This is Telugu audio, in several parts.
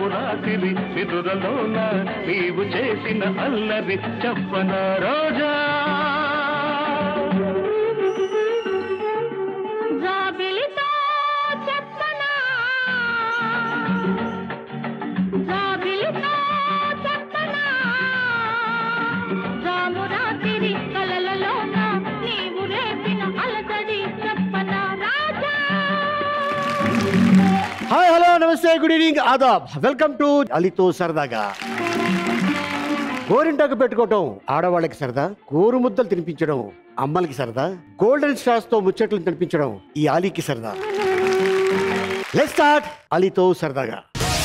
జాము రాత్రి నిదురలోన నీవు చేసిన అల్లరి చెప్పన రోజా జాబిలితో చెప్పనా జాబిలితో చెప్పనా జాము రాత్రి కలలలోన నీవు రేపిన అలసడి చెప్పనా రాజా హాయ్ హలో నమస్తే గుడ్ ఈవినింగ్ ఆదాబ్ వెల్కమ్ టు అలీతో సరదాగా గోరింటాకు పెట్టుకోవటం ఆడవాళ్ళకి సరదా గోరు ముద్దలు తినిపించడం అమ్మలకి సరదా గోల్డెన్ స్టార్స్ తో ముచ్చట్లు తినిపించడం ఈ ఆలీకి సరదా లెట్ స్టార్ట్ అలీతో సరదాగా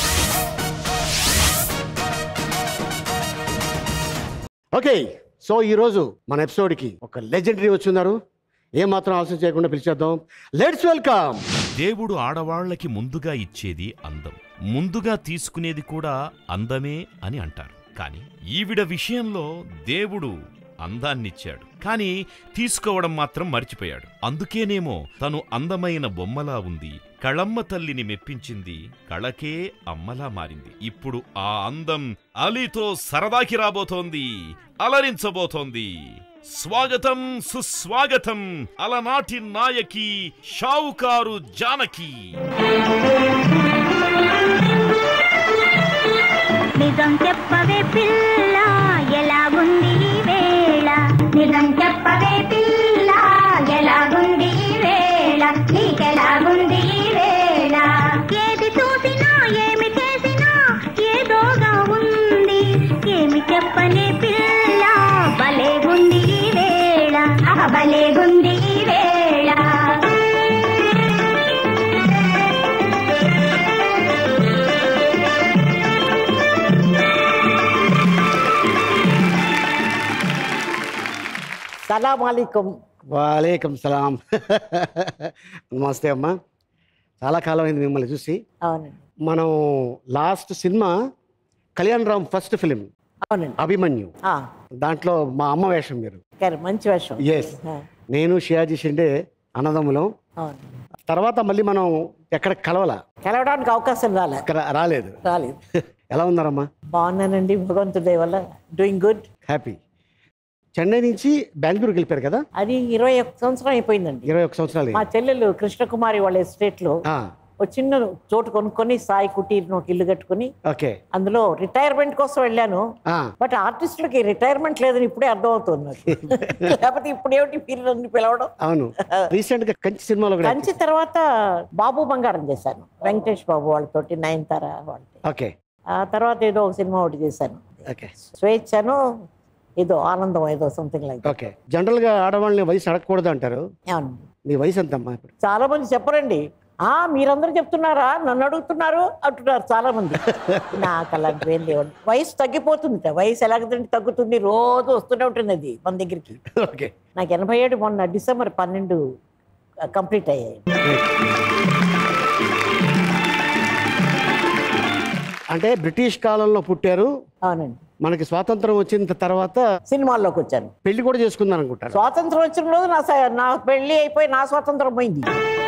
ఓకే సో ఈ రోజు మన ఎపిసోడ్ కి ఒక లెజెండరీ వచ్చిన్నారు ఏ మాత్రం ఆలోచన చేయకుండా పిలిచేద్దాం లెట్స్ వెల్కమ్ దేవుడు ఆడవాళ్ళకి ముందుగా ఇచ్చేది అందం ముందుగా తీసుకునేది కూడా అందమే అని అంటారు కానీ ఈవిడ విషయంలో దేవుడు అందాన్నిచ్చాడు కానీ తీసుకోవడం మాత్రం మర్చిపోయాడు అందుకేనేమో తను అందమైన బొమ్మలా ఉంది కళమ్మ తల్లిని మెప్పించింది కళకే అమ్మలా మారింది ఇప్పుడు ఆ అందం అలీతో సరదాకి రాబోతోంది అలరించబోతోంది స్వాగతం సుస్వాగతం అలనాటి నాయకి షావుకారు జానకి నిజం చెప్పవే పిల్ల ఎలాగుంది ఈ వేళ నిజం చెప్పవే పిల్ల ఎలాగుంది ఈ వేళ నీకెలాగుంది ఈ వేళ ఏది చూసినా ఏమి చేసినా ఏదోగా ఉంది ఏమి చెప్పనే పిల్ల భలేగుంది ఈ వేళ అహ భలేగుంది ఈ వేళ సలాం అలీకుం వాలేకం సలాం నమస్తే అమ్మా చాలా కాలం అయింది మిమ్మల్ని చూసి అవునండి మనం last cinema Kalyan Ram first film అవునండి అభిమన్యు ఆ, దాంట్లో మా అమ్మ వేషం మీరు కరె మంచి వేషం ఎస్ ఆ, నేను షియాజీ షిండే అన్నదమ్ములం అవును తర్వాత మళ్ళీ మనం ఎక్కడ కలవల కలవడానికి అవకాశం రాలే ఇక్కడ రాలేదు రాలేదు ఎలా ఉన్నారమ్మా బాగున్నానండి భగవంతుడి వల్ల డూయింగ్ గుడ్ హ్యాపీ చెన్నై నుంచి బెంగళూరుకి వెళ్ళిపోయారు కదా అది ఇరవై ఒక్క సంవత్సరం అయిపోయిందండి ఇరవై ఒక్క సంవత్సరాలు మా చెల్లెలు కృష్ణకుమారి వాళ్ళ ఎస్టేట్ లో ఆ, ఒక చిన్న చోటు కొనుక్కొని సాయి కుటీర్ ఒక ఇల్లు కట్టుకుని ఓకే అందులో రిటైర్మెంట్ కోసం వెళ్ళాను ఆ, బట్ ఆర్టిస్టులకి రిటైర్మెంట్ లేదని ఇప్పుడే అర్థమవుతుంది నాకు లేకపోతే ఇప్పుడేమిటి మీరు నన్ను పిలవడం అవును రీసెంట్ గా కంచి సినిమాలో కూడా కంచి తర్వాత బాబు బంగారం చేశాను వెంకటేష్ బాబు వాళ్ళతోటి నయనతార వాళ్ళతో ఓకే ఆ తర్వాత ఏదో ఒక సినిమా ఒకటి చేశాను ఓకే స్వేచ్ఛను ఏదో ఆనందం ఏదో సంథింగ్ లైక్ ఓకే జనరల్ గా ఆడవాళ్ళని వయసు అడగకూడదు అంటారు అవును మీ వయసు ఎంతమ్మా ఇప్పుడు చాలా మంది చెప్పరండి ఆ మీరందరూ చెప్తున్నారా నన్ను అడుగుతున్నారు అంటున్నారు చాలా మంది నాకు అలాంటివి ఏం లేవండి వయసు తగ్గిపోతుంది వయసు ఎలాగదండి తగ్గుతుంది రోజు వస్తూనే ఉంటుంది అది మన దగ్గరికి ఓకే నాకు ఎనభై ఏడు మొన్న డిసెంబర్ పన్నెండు కంప్లీట్ అయ్యాయి అంటే బ్రిటిష్ కాలంలో పుట్టారు అవునండి మనకి స్వాతంత్రం వచ్చిన తర్వాత సినిమాల్లోకి వచ్చాను పెళ్లి కూడా చేసుకుందాం అనుకుంటారు స్వాతంత్రం వచ్చిన రోజు నా స- నా పెళ్లి అయిపోయి నా స్వాతంత్రం పోయింది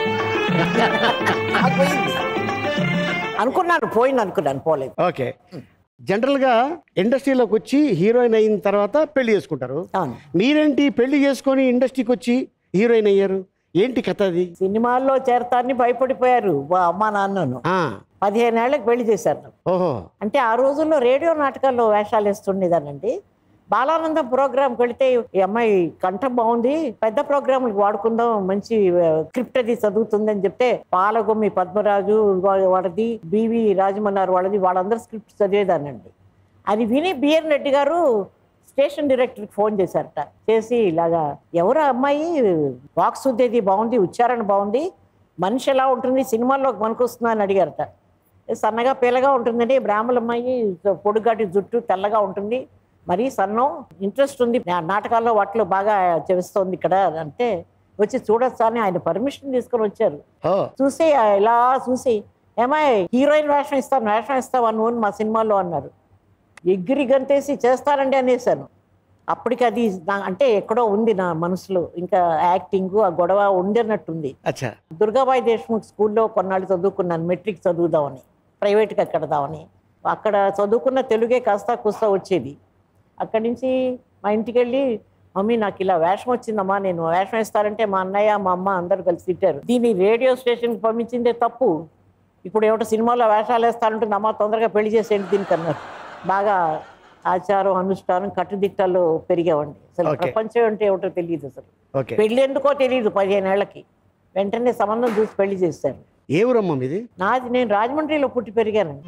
నాకు పోయింది అనుకున్నాను పోయింది అనుకున్నాను పోలేదు ఓకే జనరల్ గా ఇండస్ట్రీలోకి వచ్చి హీరోయిన్ అయిన తర్వాత పెళ్లి చేసుకుంటారు అవును మీరేంటి పెళ్లి చేసుకొని ఇండస్ట్రీకి వచ్చి హీరోయిన్ అయ్యారు ఏంటి కథ అది సినిమాల్లో చేరతాన్ని భయపడిపోయారు మా అమ్మా నాన్నను ఆ, పదిహేను ఏళ్ళకి పెళ్లి చేశారు నాకు. ఓహో అంటే ఆ రోజుల్లో రేడియో నాటకాల్లో వేషాలు వేస్తుండేదానండి బాలానందం ప్రోగ్రామ్కి వెళితే ఈ అమ్మాయి కంఠం బాగుంది పెద్ద ప్రోగ్రాంలకు వాడుకుందాం మంచి స్క్రిప్ట్ అది చదువుతుందని చెప్తే పాలగొమ్మి పద్మరాజు వా- వాడిది బివి రాజమన్నారు వాళ్ళది వాళ్ళందరూ స్క్రిప్ట్ చదివేదానండి అది విని బిఎన్ రెడ్డి గారు స్టేషన్ డైరెక్టర్కి ఫోన్ చేశారట చేసి ఇలాగా ఎవరు ఆ అమ్మాయి వాక్ శుద్ధి బాగుంది ఉచ్చారణ బాగుంది మనిషి ఎలా ఉంటుంది సినిమాల్లో వస్తుందా అని అడిగారట సన్నగా పీలగా ఉంటుందండి బ్రాహ్మణ అమ్మాయి పొడుగాటి జుట్టు తెల్లగా ఉంటుంది మరీ సన్నం ఇంట్రెస్ట్ ఉంది నా- నాటకాల్లో వాటిలో బాగా చేస్తోంది ఇక్కడ అంటే వచ్చి చూడొచ్చా అని ఆయన పర్మిషన్ తీసుకొని వచ్చారు ఓ చూసి ఆ ఇలా చూసి ఏమాయ్ హీరోయిన్ వేషం ఇస్తాను వేషం ఇస్తావా నువ్వు అని మా సినిమాలో అన్నారు ఎగిరి గంతేసి చేస్తానండి అనేసాను అప్పటికి అది నా- అంటే ఎక్కడో ఉంది నా మనసులో ఇంకా యాక్టింగ్ ఆ గొడవ ఉండినట్టుంది అచ్చా దుర్గాబాయి దేశ్ముఖ్ స్కూల్లో కొన్నాళ్ళు చదువుకున్నాను మెట్రిక్ చదువుదామని ప్రైవేట్గా కడదామని అక్కడ చదువుకున్న తెలుగే కాస్త కుస్తా వచ్చేది అక్కడి నుంచి మా ఇంటికి వెళ్ళి మమ్మీ నాకు ఇలా వేషం వచ్చిందమ్మా నేను వేషం వేస్తారంటే మా అన్నయ్య మా అమ్మ అందరు కలిసి తిట్టారు దీన్ని రేడియో స్టేషన్కి పంపించిందే తప్పు ఇప్పుడు ఏమిటో సినిమాలో వేషాలు వేస్తానంటుంది అమ్మ తొందరగా పెళ్లి చేసేయండి దీనికి అన్నారు బాగా ఆచారం అనుష్ఠానం కట్టుదిట్టాలు పెరిగామండి అసలు Okay. ప్రపంచం అంటే ఏమిటో తెలియదు అసలు ఓకే పెళ్లి ఎందుకో తెలియదు పదిహేను ఏళ్ళకి వెంటనే సంబంధం చూసి పెళ్లి చేశారు ఏ ఊరమ్మా మీది నాది నేను రాజమండ్రిలో పుట్టి పెరిగానండి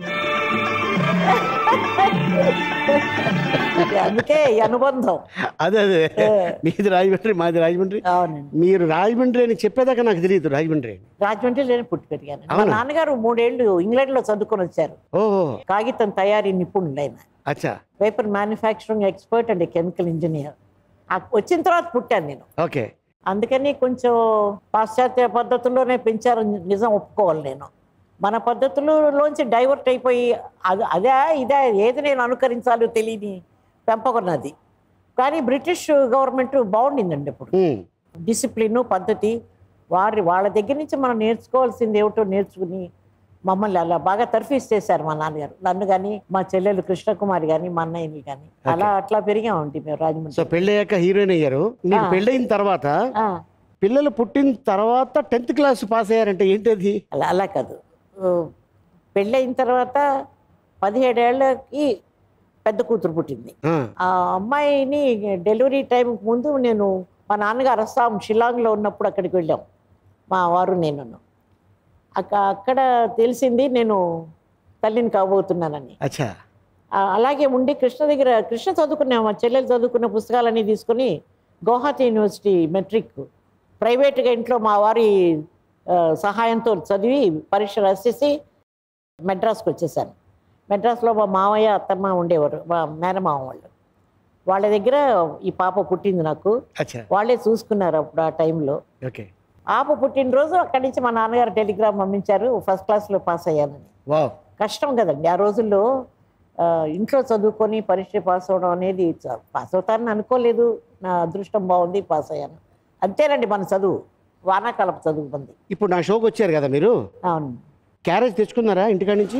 అందుకే ఈ అనుబంధం అదే అదే మీది రాజమండ్రి మాది రాజమండ్రి అవునండి మీరు రాజమండ్రి అని చెప్పేదాకా నాకు తెలియదు రాజమండ్రి అని రాజమండ్రిలోనే పుట్టి పెరిగాను మా అవునా? నాన్నగారు మూడేళ్లు ఇంగ్లాండ్ లో చదువుకొని వచ్చారు ఓహో కాగితం తయారీ నిపుణులు ఆయన అచ్చా paper manufacturing expert and chemical engineer వచ్చిన తర్వాత పుట్టాను నేను ఓకే అందుకని కొంచెం పాశ్చాత్య పద్ధతుల్లోనే పెంచారు నిజం ఒప్పుకోవాలి నేను మన పద్ధతులలోంచి డైవర్ట్ అయిపోయి అది అదే ఇదే ఏది నేను అనుకరించాలో తెలియని పెంపకొన్నది కానీ బ్రిటిష్ గవర్నమెంట్ బాగుండిందండి ఇప్పుడు ఉమ్, డిసిప్లిన్ పద్ధతి వారి వాళ్ళ దగ్గర నుంచి మనం నేర్చుకోవాల్సింది ఏమిటో నేర్చుకుని మమ్మల్ని అలా బాగా తర్ఫీస్ చేశారు మా నాన్నగారు నన్ను కానీ మా చెల్లెలు కృష్ణకుమారి కానీ మా అన్నయ్యని కానీ అలా అట్లా పెరిగామండి మేము సో రాజమండ్రి పెళ్ళయ్యాక హీరోయిన్ అయ్యారు మీకు ఆ. పెళ్ళయిన తర్వాత ఆ, పిల్లలు పుట్టిన తర్వాత టెన్త్ క్లాస్ పాస్ అయ్యారంటే ఏంటది అలా అలా కాదు ఓ, పెళ్ళయిన తర్వాత పదిహేడేళ్ళకి పెద్ద కూతురు పుట్టింది ఆ, ఆ అమ్మాయిని డెలివరీ టైం ముందు నేను మా నాన్నగారు అస్సాం షిలాంగ్లో ఉన్నప్పుడు అక్కడికి వెళ్ళాం మా వారు నేను అక్క అక్కడ తెలిసింది నేను తల్లిని కాబోతున్నానని అచ్చా ఆ, అలాగే ఉండి కృష్ణ దగ్గర కృష్ణ చదువుకున్న మా చెల్లెలు చదువుకున్న పుస్తకాలన్నీ తీసుకుని గౌహతి యూనివర్సిటీ మెట్రిక్ ప్రైవేట్గా ఇంట్లో మా వారి ఆ, సహాయంతో చదివి పరీక్ష రాసేసి మెడ్రాస్కి వచ్చేసాను మెడ్రాస్లో మా మావయ్య అత్తమ్మ ఉండేవారు మా మేనమామ వాళ్ళు వాళ్ళ దగ్గర ఈ పాప పుట్టింది నాకు అచ్చా వాళ్ళే చూసుకున్నారు అప్పుడు ఆ టైంలో ఓకే పాప పుట్టినరోజు అక్కడి నుంచి మా నాన్నగారు టెలిగ్రామ్ పంపించారు ఫస్ట్ క్లాస్లో పాస్ అయ్యానని వావ్ కష్టం కదండి ఆ రోజుల్లో ఆ, ఇంట్లో చదువుకొని పరీక్ష పాస్ అవ్వడం అనేది చ- పాస్ అవుతానని అనుకోలేదు నా అదృష్టం బాగుంది పాస్ అయ్యాను అంతేనండి మన చదువు వానాకాలపు చదువు మంది ఇప్పుడు నా షోకి వచ్చారు కదా మీరు అవును క్యారేజ్ తెచ్చుకున్నారా ఇంటికాడ నుంచి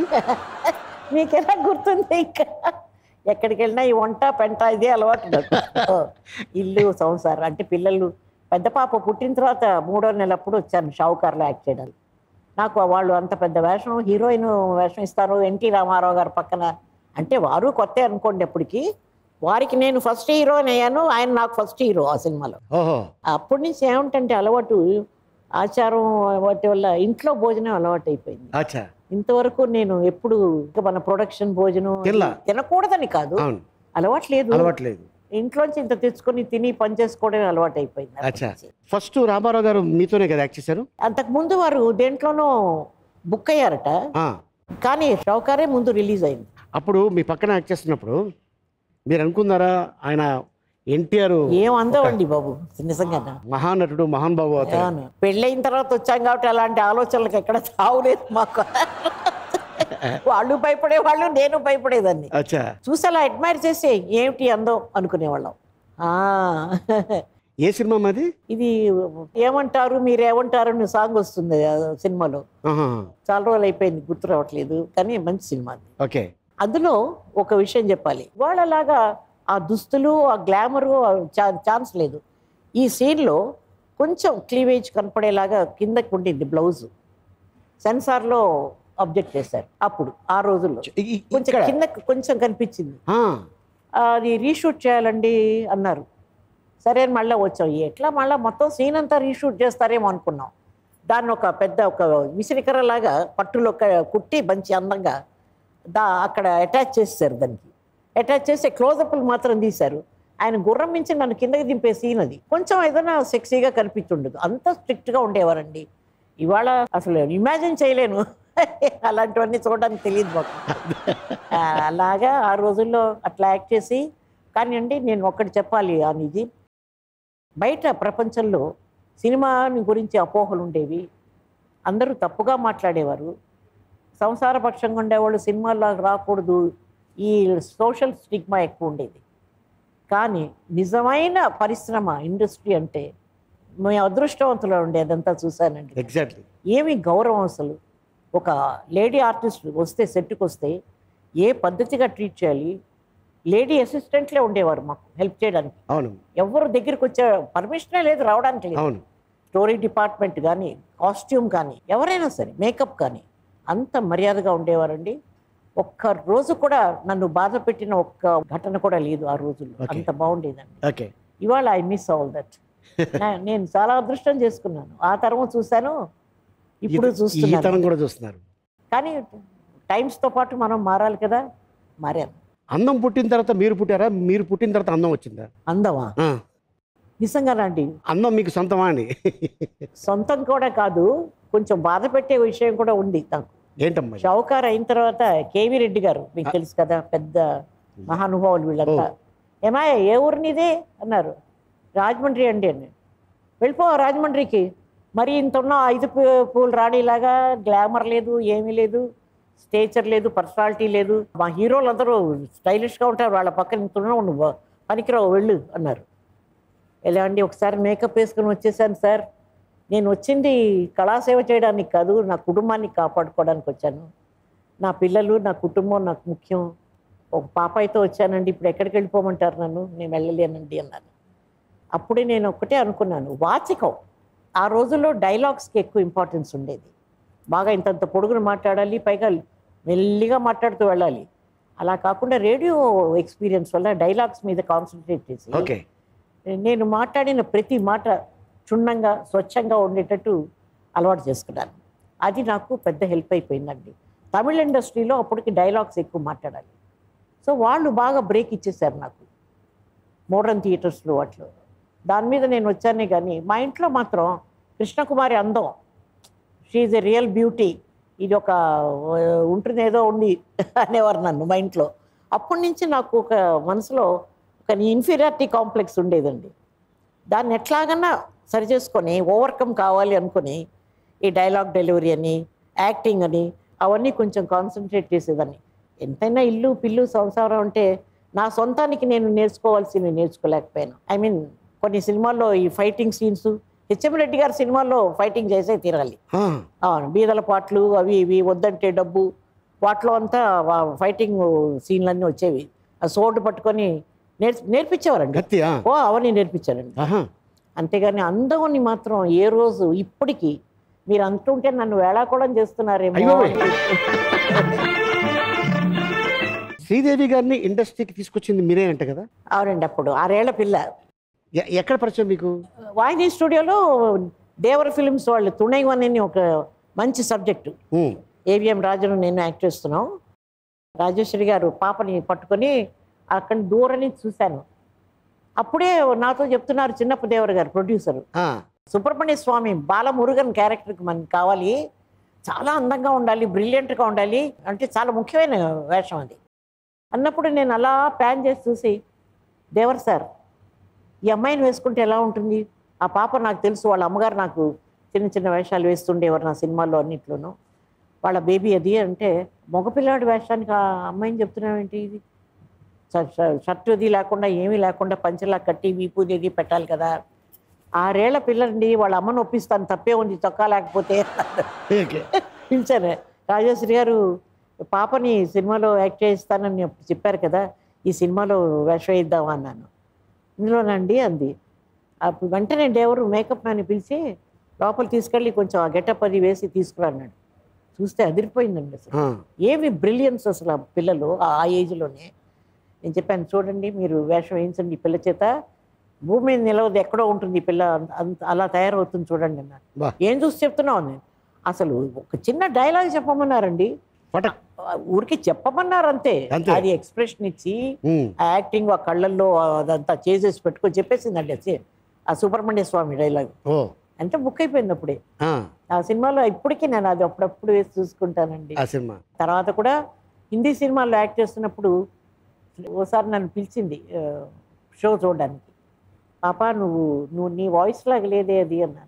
మీకెలా గుర్తుంది ఇంకా ఎక్కడికి వెళ్ళినా ఈ వంట పెంట ఇదే అలవాటు నాకు ఓ, ఇల్లు సంసారం అంటే పిల్లలు పెద్ద పాప పుట్టిన తర్వాత మూడో నెలప్పుడు వచ్చాను షావుకార్లో యాక్ట్ చేయడానికి నాకు వాళ్ళు అంత పెద్ద వేషం హీరోయిన్ వేషం ఇస్తారు ఎన్టీ రామారావు గారి పక్కన అంటే వారు కొత్త అనుకోండి ఎప్పటికి వారికి నేను ఫస్ట్ హీరోయిన్ అయ్యాను ఆయన నాకు ఫస్ట్ హీరో ఆ సినిమాలో ఓహో అప్పటి నుంచి ఏమిటంటే అలవాటు ఆచారం వాటి వల్ల ఇంట్లో భోజనం అలవాటు అయిపోయింది అచ్చా ఇంతవరకు నేను ఎప్పుడు ఇంకా మన ప్రొడక్షన్ భోజనం తినలా. తినకూడదని కాదు అవును అలవాటు లేదు అలవాట్లేదు ఇంట్లోంచి ఇంత తెచ్చుకొని తిని పని చేసుకోవడం అలవాటు అయిపోయింది అప్పటి అచ్చా నుంచి. ఫస్ట్ రామారావు గారు మీతోనే కదా యాక్ట్ చేశారు అంతకు ముందు వారు దేంట్లోనూ బుక్ అయ్యారట ఆ, కానీ షౌకారే ముందు రిలీజ్ అయింది అప్పుడు మీ పక్కన యాక్ట్ చేస్తున్నప్పుడు మీరు అనుకున్నారా ఆయన ఎన్టీఆర్ ఏం అందవండి బాబు నిజంగా మహానటుడు మహాన్ బాబు అవుతారు అవును పెళ్ళైన తర్వాత వచ్చాం కాబట్టి అలాంటి ఆలోచనలకు ఎక్కడ తావులేదు మాకు వాళ్ళు భయపడేవాళ్ళు నేను భయపడేదాన్ని అచ్చా చూసి అలా అడ్మైర్ చేసి ఏమిటి అందం అనుకునేవాళ్ళం ఆ, ఏ సినిమా మాది ఇది ఏమంటారు మీరు ఏమంటారు అనే సాంగ్ వస్తుంది ఆ సినిమాలో ఆహా, చాలా రోజులు అయిపోయింది గుర్తు రావట్లేదు కానీ మంచి సినిమా అది ఓకే అందులో ఒక విషయం చెప్పాలి వాళ్ళలాగా ఆ దుస్తులు ఆ గ్లామరు ఛాన్స్ లేదు ఈ సీన్లో కొంచెం క్లీవేజ్ కనపడేలాగా కిందకి ఉండింది బ్లౌజ్ సెన్సార్లో అబ్జెక్ట్ చేశారు అప్పుడు ఆ రోజుల్లో ఇ- ఇ- కొంచెం ఇక్కడ కిందకి కొంచెం కనిపించింది ఆ, అది రీషూట్ చేయాలండి అన్నారు సరే అని మళ్ళీ వచ్చాం ఎట్లా మళ్ళీ మొత్తం సీన్ అంతా రీషూట్ చేస్తారేమో అనుకున్నాం దాన్ని ఒక పెద్ద ఒక విసిరికర లాగా పట్టులో క- కుట్టి మంచి అందంగా దా అక్కడ అటాచ్ చేశారు దానికి అటాచ్ చేసి క్లోజప్లు మాత్రం తీశారు ఆయన గుర్రం మించి నన్ను కిందకి దింపే సీన్ అది కొంచెం ఏదైనా సెక్సీగా కనిపించుండదు అంత స్ట్రిక్ట్గా ఉండేవారండి ఇవాళ అసలు ఇమాజిన్ చేయలేను అలాంటివన్నీ చూడడానికి తెలియదు మాకు ఆ, అలాగా ఆ రోజుల్లో అట్లా యాక్ట్ చేసి కానీ అండి నేను ఒక్కటి చెప్పాలి అనేది బయట ప్రపంచంలో సినిమాని గురించి అపోహలు ఉండేవి అందరూ తప్పుగా మాట్లాడేవారు సంసారపక్షంగా ఉండేవాళ్ళు సినిమాల్లో రాకూడదు ఈ సోషల్ స్టిగ్మా ఎక్కువ ఉండేది కానీ నిజమైన పరిశ్రమ ఇండస్ట్రీ అంటే మేము అదృష్టవంతులు ఉండే అదంతా చూశానండి ఎగ్జాక్ట్లీ ఏమి గౌరవం అసలు ఒక లేడీ ఆర్టిస్ట్ వస్తే సెట్కి వస్తే ఏ పద్ధతిగా ట్రీట్ చేయాలి లేడీ అసిస్టెంట్లే ఉండేవారు మాకు హెల్ప్ చేయడానికి అవును ఎవరు దగ్గరికి వచ్చే పర్మిషనే లేదు రావడానికి లేదు అవును స్టోరీ డిపార్ట్మెంట్ కానీ కాస్ట్యూమ్ కానీ ఎవరైనా సరే మేకప్ కానీ అంత మర్యాదగా ఉండేవారండి ఒక్క రోజు కూడా నన్ను బాధ పెట్టిన ఒక్క ఘటన కూడా లేదు ఆ రోజుల్లో Okay. అంత బాగుండేదండి ఓకే ఇవాళ ఐ మిస్ ఆల్ దట్ నేను చాలా అదృష్టం చేసుకున్నాను ఆ తరం చూశాను ఇప్పుడు ఈ చూస్తున్నాను తరం కూడా చూస్తున్నారు కానీ టైమ్స్తో పాటు మనం మారాలి కదా మారాను అందం పుట్టిన తర్వాత మీరు పుట్టారా మీరు పుట్టిన తర్వాత అందం వచ్చిందా అందమా ఆ, నిజంగానండి అందం మీకు సొంతమా అండి సొంతం కూడా కాదు కొంచెం బాధ పెట్టే విషయం కూడా ఉంది నాకు ఏంటమ్మా ఇది? షావుకార్ అయిన తర్వాత కేవీ రెడ్డి గారు మీకు తెలుసు కదా పెద్ద మహానుభావులు వీళ్ళంతా ఏమాయ ఏ ఊరు నీదే అన్నారు రాజమండ్రి అండి అని వెళ్ళిపో రాజమండ్రికి మరి ఇంత ఉన్న ఐదు పూ- పూలు రాణిలాగా గ్లామర్ లేదు ఏమీ లేదు స్టేచర్ లేదు పర్సనాలిటీ లేదు మా హీరోలు అందరూ స్టైలిష్గా ఉంటారు వాళ్ళ పక్కన ఇంత ఉన్న నువ్వు పనికిరావు వెళ్ళు అన్నారు ఎలా అండి ఒకసారి మేకప్ వేసుకుని వచ్చేసాను సార్ నేను వచ్చింది కళాసేవ చేయడానికి కాదు నా కుటుంబాన్ని కాపాడుకోవడానికి వచ్చాను నా పిల్లలు నా కుటుంబం నాకు ముఖ్యం ఒక పాపాయితో వచ్చానండి ఇప్పుడు ఎక్కడికి వెళ్ళిపోమంటారు నన్ను నేను వెళ్ళలేనండి అన్నాను అప్పుడే నేను ఒక్కటే అనుకున్నాను వాచికం ఆ రోజుల్లో డైలాగ్స్కి ఎక్కువ ఇంపార్టెన్స్ ఉండేది బాగా ఇంతంత పొడుగును మాట్లాడాలి పైగా మెల్లిగా మాట్లాడుతూ వెళ్ళాలి అలా కాకుండా రేడియో ఎక్స్పీరియన్స్ వల్ల డైలాగ్స్ మీద కాన్సన్ట్రేట్ చేసి ఓకే నేను మాట్లాడిన ప్రతి మాట క్షుణ్ణంగా స్వచ్ఛంగా ఉండేటట్టు అలవాటు చేసుకున్నాను అది నాకు పెద్ద హెల్ప్ అయిపోయిందండి తమిళ ఇండస్ట్రీలో అప్పటికి డైలాగ్స్ ఎక్కువ మాట్లాడాలి సో వాళ్ళు బాగా బ్రేక్ ఇచ్చేసారు నాకు మోడర్న్ థియేటర్స్లో వాటిలో దాని మీద నేను వచ్చానే కానీ మా ఇంట్లో మాత్రం కృష్ణకుమారి అందం షీఈ్ ఎ రియల్ బ్యూటీ ఇది ఒక ఆ, ఉంటుంది ఏదో ఉంది అనేవారు నన్ను మా ఇంట్లో అప్పటి నుంచి నాకు ఒక మనసులో ఒక ఇన్ఫీరియారిటీ కాంప్లెక్స్ ఉండేదండి దాన్ని ఎట్లాగన్నా సరి చేసుకొని ఓవర్కమ్ కావాలి అనుకొని ఈ డైలాగ్ డెలివరీ అని యాక్టింగ్ అని అవన్నీ కొంచెం కాన్సన్ట్రేట్ చేసేదాన్ని ఎంతైనా ఇల్లు పిల్లు సంసారం అంటే నా సొంతానికి నేను నేర్చుకోవాల్సింది నేర్చుకోలేకపోయాను ఐ మీన్ కొన్ని సినిమాల్లో ఈ ఫైటింగ్ సీన్స్ హెచ్ఎం రెడ్డి గారి సినిమాల్లో ఫైటింగ్ చేసే తీరాలి ఆ, అవును బీదల పాటలు అవి ఇవి వద్దంటే డబ్బు వాటిలో అంతా ఫైటింగ్ సీన్లన్నీ వచ్చేవి ఆ సోర్డు పట్టుకొని నేర్చు నేర్పించేవారండి గత్తి ఆ. ఓ అవన్నీ నేర్పించారండి ఆహా. అంతేగాని అందమని మాత్రం ఏ రోజు ఇప్పటికీ మీరు అంటుంటే నన్ను వేళాకోళం చేస్తున్నారేమో అయ్యో. శ్రీదేవి గారిని ఇండస్ట్రీకి తీసుకొచ్చింది మీరేనంట కదా అవునండి అప్పుడు ఆరేళ్ల పిల్ల ఎ- ఎక్కడ పరిచయం మీకు వాహిని స్టూడియోలో దేవర ఫిలిమ్స్ వాళ్ళు తుణైవన్ అని ఒక మంచి సబ్జెక్టు ఉమ్, ఏవిఎం రాజును నేను యాక్ట్ చేస్తున్నాం రాజేశ్వరి గారు పాపని పట్టుకొని అక్కడ దూరం నుంచి చూశాను అప్పుడే నాతో చెప్తున్నారు చిన్నప్ప దేవర గారు ప్రొడ్యూసర్ ఆ, సుబ్రహ్మణ్య స్వామి బాలమురుగన్ క్యారెక్టర్కి మనకి కావాలి చాలా అందంగా ఉండాలి బ్రిలియంట్గా ఉండాలి అంటే చాలా ముఖ్యమైన వేషం అది అన్నప్పుడు నేను అలా ప్లాన్ చేసి చూసి దేవర్ సార్ ఈ అమ్మాయిని వేసుకుంటే ఎలా ఉంటుంది ఆ పాప నాకు తెలుసు వాళ్ళ అమ్మగారు నాకు చిన్న చిన్న వేషాలు వేస్తుండేవారు నా సినిమాల్లో అన్నిట్లోనూ వాళ్ళ బేబీ అది అంటే మగపిల్లాడి వేషానికి ఆ అమ్మాయిని చెప్తున్నావేంటి ఇది ష- ష- షర్ట్ అది లేకుండా ఏమీ లేకుండా పంచలా కట్టి వీపు ఇది పెట్టాలి కదా ఆరేళ్ల పిల్లండి వాళ్ళ అమ్మను ఒప్పిస్తాను తప్పే ఉంది చొక్కా లేకపోతే ఓకే పిలిచాను రాజేశ్వరి గారు పాపని సినిమాలో యాక్ట్ చేయిస్తానని అప్పుడు చెప్పారు కదా ఈ సినిమాలో వేషం వేయిద్దాం అన్నాను ఇందులోనండి అంది అప్పుడు వెంటనే డేవరు మేకప్ మ్యాన్ పిలిచి లోపల తీసుకెళ్ళి కొంచెం ఆ గెటప్ అది వేసి తీసుకురాన్నాడు చూస్తే అదిరిపోయిందండి అసలు ఆ, ఏమి బ్రిలియన్స్ అసలు ఆ పిల్లలు ఆ ఏజ్లోనే నేను చెప్పాను చూడండి మీరు వేషం వేయించండి ఈ పిల్ల చేత భూమి మీద నిలవదు ఎక్కడో ఉంటుంది ఈ పిల్ల అంత అలా తయారవుతుంది చూడండి అన్నారు బా. ఏం చూసి చెప్తున్నావు నేను అసలు ఒక చిన్న డైలాగ్ చెప్పమన్నారండి పటక్ ఊరికి చెప్పమన్నారు అంతే అంతే. అది ఎక్స్ప్రెషన్ ఇచ్చి ఉమ్, ఆ యాక్టింగ్ ఆ కళ్ళల్లో అదంతా చేసేసి పెట్టుకొని చెప్పేసిందండి అది ఆ సుబ్రహ్మణ్య స్వామి డైలాగ్ ఓ అంటే బుక్ అయిపోయింది అప్పుడే ఆ, ఆ సినిమాలో ఇప్పటికీ నేను అది అప్పుడప్పుడు వేసి చూసుకుంటానండి ఆ సినిమా తర్వాత కూడా హిందీ సినిమాల్లో యాక్ట్ చేస్తున్నప్పుడు ఓసారి నన్ను పిలిచింది ఆ, షో చూడడానికి పాప నువ్వు నువ్వు నీ వాయిస్ లాగా లేదే అది అన్నాను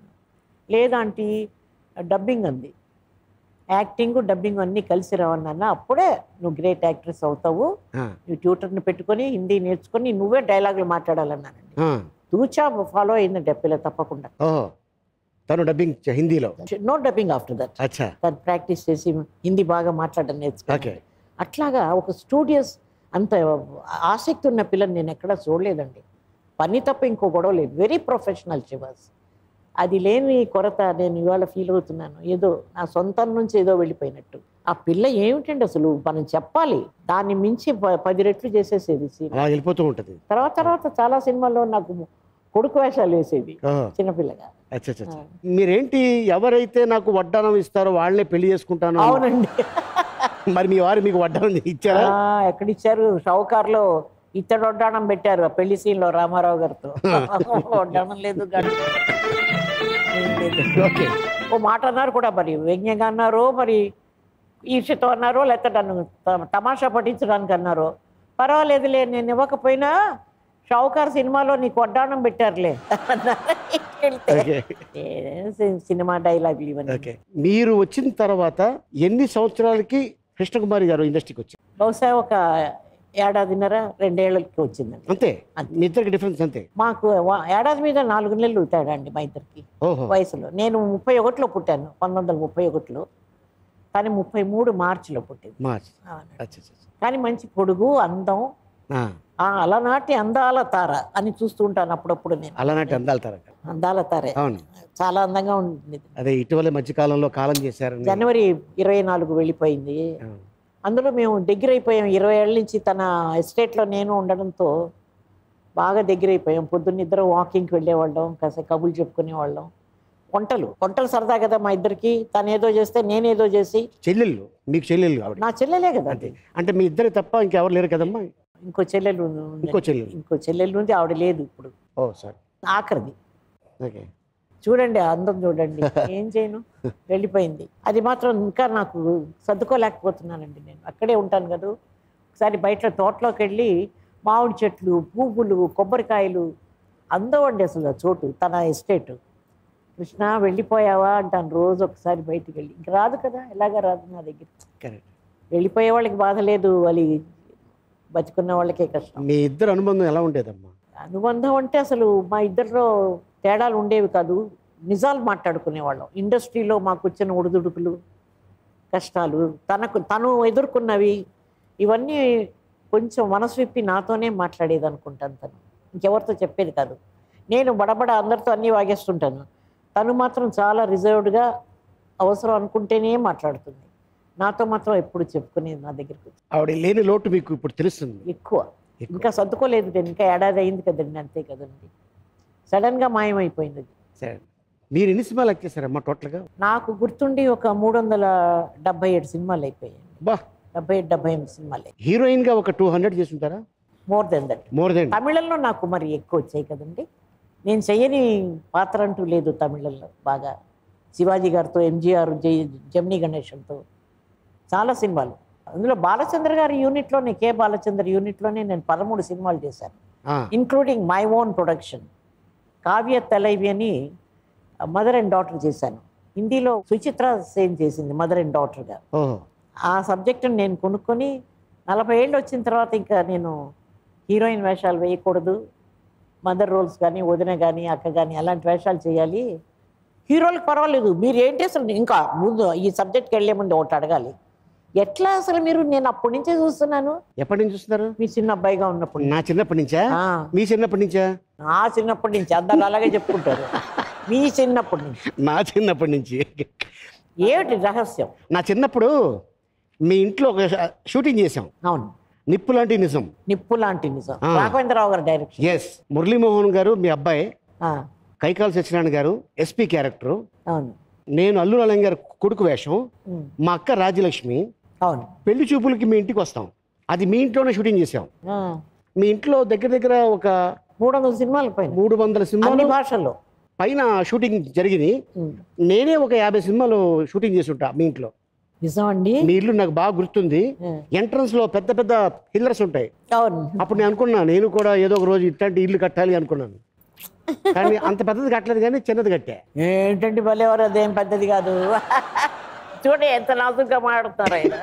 లేదంటీ డబ్బింగ్ అంది యాక్టింగ్ డబ్బింగ్ అన్నీ కలిసి రావన్నాను అప్పుడే నువ్వు గ్రేట్ యాక్ట్రెస్ అవుతావు ఆ, నువ్వు ట్యూటర్ని పెట్టుకొని హిందీ నేర్చుకొని నువ్వే డైలాగులు మాట్లాడాలన్నానండి ఆ, తూచా ఫాలో అయిందండి ఆ పిల్ల తప్పకుండా ఓహో తను డబ్బింగ్ చ- హిందీలో నో డబ్బింగ్ ఆఫ్టర్ దట్ అచ్చా తను ప్రాక్టీస్ చేసి హిందీ బాగా మాట్లాడడం ఓకే నేర్చుకున్నాను అట్లాగా ఒక స్టూడియస్ అంత ఆసక్తి ఉన్న పిల్లని నేను ఎక్కడా చూడలేదండి పని తప్ప ఇంకో గొడవ లేదు వెరీ ప్రొఫెషనల్ శివాస్ అది లేని కొరత నేను ఇవాళ ఫీల్ అవుతున్నాను ఏదో నా సొంతం నుంచి ఏదో వెళ్ళిపోయినట్టు ఆ పిల్ల ఏమిటండి అసలు మనం చెప్పాలి దాన్ని మించి ప- పది రెట్లు చేసేసేది scene. అలా వెళ్ళిపోతూ ఉంటుంది తర్వాత తర్వాత చాలా సినిమాల్లో నాకు కొడుకు వేషాలు వేసేది ఓహో. చిన్నపిల్లగా అచ్చా అచ్చా, అచ్చా. మీరేంటి ఎవరైతే నాకు వడ్డానం ఇస్తారో వాళ్ళనే పెళ్లి చేసుకుంటాను అవునండి మరి మీ వారు మీకు వడ్డానం ఇచ్చారా ఆ, ఎక్కడిచ్చారు షౌకార్లో ఇత్తడి వడ్డాణం పెట్టారు ఆ పెళ్లి scene లో రామారావు గారితో వడ్డాణం లేదు గడ్డ ఏం లేదు. ఓకే ఓ మాట అన్నారు కూడా మరి వ్యంగ్యంగా అన్నారో మరి ఈర్ష్యతో అన్నారో లేకపోతే నన్ను త- తమాషా పట్టించడానికి అన్నారో పర్వాలేదులే నేను ఇవ్వకపోయినా షావుకార్ సినిమాలో నీకు వడ్డాణం పెట్టారులే వెళ్తే. ఓకే ఏ, సి- సినిమా డైలాగులు ఇవన్నీ ఓకే మీరు వచ్చిన తర్వాత ఎన్ని సంవత్సరాలకి కృష్ణకుమారి గారు ఇండస్ట్రీకి వచ్చారు బహుశా ఒక ఏడాదిన్నర రెండేళ్లకి వచ్చిందండి అంతే మీ ఇద్దరికి డిఫరెన్స్ అంతే మాకు వా- ఏడాది మీద నాలుగు నెలలు తేడా అండి మా ఇద్దరికి ఓహో వయసులో నేను ముప్పై ఒకటిలో పుట్టాను పంతొమ్మిది వందల ముప్పై ఒకటిలో కానీ ముప్పై మూడు మార్చిలో పుట్టింది మార్చ్ అవునండి. అచ్చా అచ్చా, అచ్చా. కానీ మంచి పొడుగు అందం ఆ, ఆ అలనాటి అందాల తార అని చూస్తూ ఉంటాను అప్పుడప్పుడు నేను అలాంటి అందాలు తరగ అందాల తారే అవును చాలా అందంగా ఉంటుంది అదే ఇటీవల మధ్యకాలంలో కాలం చేశారని జనవరి ఇరవై నాలుగు వెళ్ళిపోయింది ఆ, అందులో మేము దగ్గర అయిపోయాం ఇరవై ఏళ్ళ నుంచి తన ఎస్టేట్లో నేను ఉండడంతో బాగా దగ్గర అయిపోయాం పొద్దున్న ఇద్దరు వాకింగ్కి వెళ్ళేవాళ్ళం కాస్త కబులు చెప్పుకునేవాళ్ళం వంటలు వంటలు సరదా కదా మా ఇద్దరికి తను ఏదో చేస్తే నేనేదో చేసి చెల్లెళ్ళు మీకు చెల్లెళ్ళు ఆవిడ నా చెల్లెలే కదా అంతే అది అంటే మీ ఇద్దరు తప్ప ఇంకెవరు లేరు కదమ్మా ఇంకో చెల్లెలు ఉంది. ఇంకో చెల్లెలు ఇంకో చెల్లెలు ఉంది ఆవిడ లేదు ఇప్పుడు ఓ సారీ ఆఖరిది ఓకే చూడండి ఆ అందం చూడండి ఏం చేయను వెళ్ళిపోయింది అది మాత్రం ఇంకా నాకు సర్దుకోలేకపోతున్నానండి నేను అక్కడే ఉంటాను కదా ఒకసారి బయట తోటలోకి వెళ్ళి మామిడి చెట్లు పువ్వులు కొబ్బరికాయలు అందం అండి అసలు ఆ చోటు తన ఎస్టేట్ కృష్ణ వెళ్ళిపోయావా అంటాను రోజు ఒకసారి బయటికి వెళ్ళి ఇంక రాదు కదా ఎలాగా రాదు నా దగ్గర కరెక్ట్ వెళ్ళిపోయే వాళ్ళకి బాధ లేదు వాళ్ళు బతుకున్న వాళ్ళకే కష్టం మీ ఇద్దరు అనుబంధం ఎలా ఉండేదమ్మా అనుబంధం అంటే అసలు మా ఇద్దరిలో తేడాలు ఉండేవి కాదు నిజాలు మాట్లాడుకునేవాళ్ళం ఇండస్ట్రీలో మాకు వచ్చిన ఒడిదుడుకులు కష్టాలు తనకు తను ఎదుర్కొన్నవి ఇవన్నీ కొంచెం మనసు విప్పి నాతోనే మాట్లాడేది అనుకుంటాను తను ఇంకెవరితో చెప్పేది కాదు నేను బడబడ అందరితో అన్నీ వాగేస్తుంటాను తను మాత్రం చాలా రిజర్వ్డ్గా అవసరం అనుకుంటేనే మాట్లాడుతుంది నాతో మాత్రం ఎప్పుడు చెప్పుకునేది నా దగ్గరికి వచ్చి. ఆవిడ లేని లోటు మీకు ఇప్పుడు తెలుస్తుంది ఎక్కువ ఎక్కువ. ఇంకా సర్దుకోలేదు నేను ఇంకా ఏడాది అయింది కదండి అంతే కదండి సడన్గా మాయమైపోయింది అది సరే మీరు ఎన్ని సినిమాలు యాక్ట్ చేశారమ్మా టోటల్గా నాకు గుర్తుండి ఒక మూడు వందల డెబ్బై ఏడు సినిమాలు అయిపోయాయి బా డెబ్బై ఏడు డెబ్బై ఎనిమిది సినిమాలు అయిపోయాయి హీరోయిన్గా ఒక టూ హండ్రెడ్ చేస్తుంటారా more than that more than తమిళంలో నాకు మరి ఎక్కువ వచ్చాయి కదండి నేను చెయ్యని పాత్ర అంటూ లేదు తమిళంలో బాగా శివాజీ గారితో ఎంజీఆర్ జై జమినీ గణేశంతో చాలా సినిమాలు అందులో బాలచంద్ర గారి యూనిట్లోనే కే బాలచంద్ర యూనిట్లోనే నేను పదమూడు సినిమాలు చేశాను including my own production Kavya Thalaivi అని మదర్ అండ్ డాటర్ చేశాను హిందీలో సుచిత్ర సేన్ చేసింది మదర్ అండ్ డాటర్గా ఓహో ఆ సబ్జెక్టుని నేను కొనుక్కొని నలభై ఏళ్ళు వచ్చిన తర్వాత ఇంకా నేను హీరోయిన్ వేషాలు వేయకూడదు మదర్ రోల్స్ కానీ వదిన కానీ అక్క కానీ అలాంటి వేషాలు చేయాలి హీరోలకు పర్వాలేదు మీరు ఏంటి అసలు ఇంకా ముందు ఈ సబ్జెక్ట్కి వెళ్ళే ముందు ఒకటి అడగాలి ఎట్లా అసలు మీరు నేను అప్పటి నుంచే చూస్తున్నాను ఎప్పటి నుంచి చూస్తున్నారు మీ చిన్న అబ్బాయిగా ఉన్నప్పుడు నా చిన్నప్పటి నుంచా ఆ. మీ చిన్నప్పటి నుంచా నా చిన్నప్పటి నుంచి అందరు అలాగే చెప్పుకుంటారు మీ చిన్నప్పటి నుంచి నా చిన్నప్పటి నుంచి ఏమిటి రహస్యం నా చిన్నప్పుడు మీ ఇంట్లో ఒక షూటింగ్ చేసాం అవును నిప్పు లాంటి నిజం నిప్పు లాంటి నిజం ఆ. రాఘవేంద్రరావు గారి డైరెక్షన్ ఎస్ మురళీమోహన్ గారు మీ అబ్బాయి ఆ, కైకాల సత్యనారాయణ గారు ఎస్పీ క్యారెక్టరు అవును నేను అల్లు నారాయణ గారు కొడుకు వేషం ఉమ్, మా అక్క రాజ్యలక్ష్మి అవును పెళ్లి చూపులకి మీ ఇంటికి వస్తాం అది మీ ఇంట్లోనే షూటింగ్ చేసాం ఆ, మీ ఇంట్లో దగ్గర దగ్గర ఒక మూడు వందల సినిమాల పైన మూడు వందల అన్ని సినిమాలు భాషల్లో పైన షూటింగ్ జరిగింది ఉమ్, నేనే ఒక యాభై సినిమాలు షూటింగ్ చేసి ఉంటా మీ ఇంట్లో నిజం అండి మీ ఇల్లు నాకు బాగా గుర్తుంది ఆ, ఎంట్రన్స్ లో పెద్ద పెద్ద పిల్లర్స్ ఉంటాయి అవును అప్పుడు నేను అనుకున్నా నేను కూడా ఏదో ఒక రోజు ఇట్లాంటి ఇల్లు కట్టాలి అనుకున్నాను కానీ అంత పెద్దది కట్టలేదు కానీ చిన్నది కట్టా ఏంటండి భలేవారు అదేం పెద్దది కాదు చూడండి ఎంత నాజుగ్గా మాట్లాడుతున్నారు ఆయన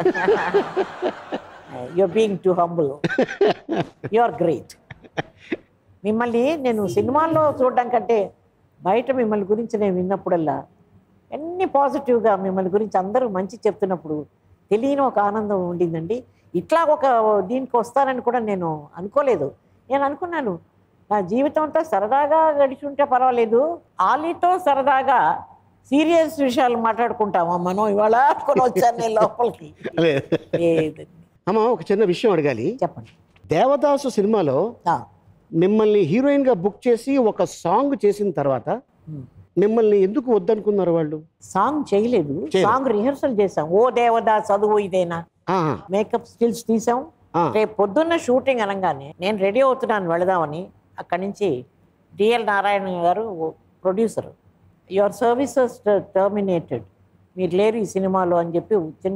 you're being too humble you are great మిమ్మల్ని నేను సినిమాల్లో చూడడం కంటే బయట మిమ్మల్ని గురించి నేను విన్నప్పుడల్లా ఎన్ని పాజిటివ్గా మిమ్మల్ని గురించి అందరూ మంచి చెప్తున్నప్పుడు తెలియని ఒక ఆనందం ఉండిందండి ఇట్లా ఒక దీనికి వస్తానని కూడా నేను అనుకోలేదు నేను అనుకున్నాను నా జీవితం అంతా సరదాగా గడిచి ఉంటే పర్వాలేదు ఆలీతో సరదాగా సీరియస్ విషయాలు మాట్లాడుకుంటామా మనం ఇవాళ అనుకుని వచ్చాను నేను లోపలికి అదే లేదండి. అమ్మ ఒక చిన్న విషయం అడగాలి చెప్పండి దేవదాసు సినిమాలో ఆ, మిమ్మల్ని హీరోయిన్ గా బుక్ చేసి ఒక సాంగ్ చేసిన తర్వాత ఉమ్. మిమ్మల్ని ఎందుకు వద్దనుకున్నారు వాళ్ళు సాంగ్ చేయలేదు చేయలేదు. సాంగ్ రిహర్సల్ చేసాం ఓ దేవదా చదువు ఇదేనా ఆహా, మేకప్ స్టిల్స్ తీసాం ఆ. రేపు పొద్దున్న షూటింగ్ అనగానే నేను రెడీ అవుతున్నాను వెళదామని అక్కడి నుంచి డిఎల్ నారాయణ గారు ప్రొడ్యూసర్ యువర్ సర్వీసెస్ టర్మినేటెడ్ మీరు లేరు ఈ సినిమాలో అని చెప్పి చిన్న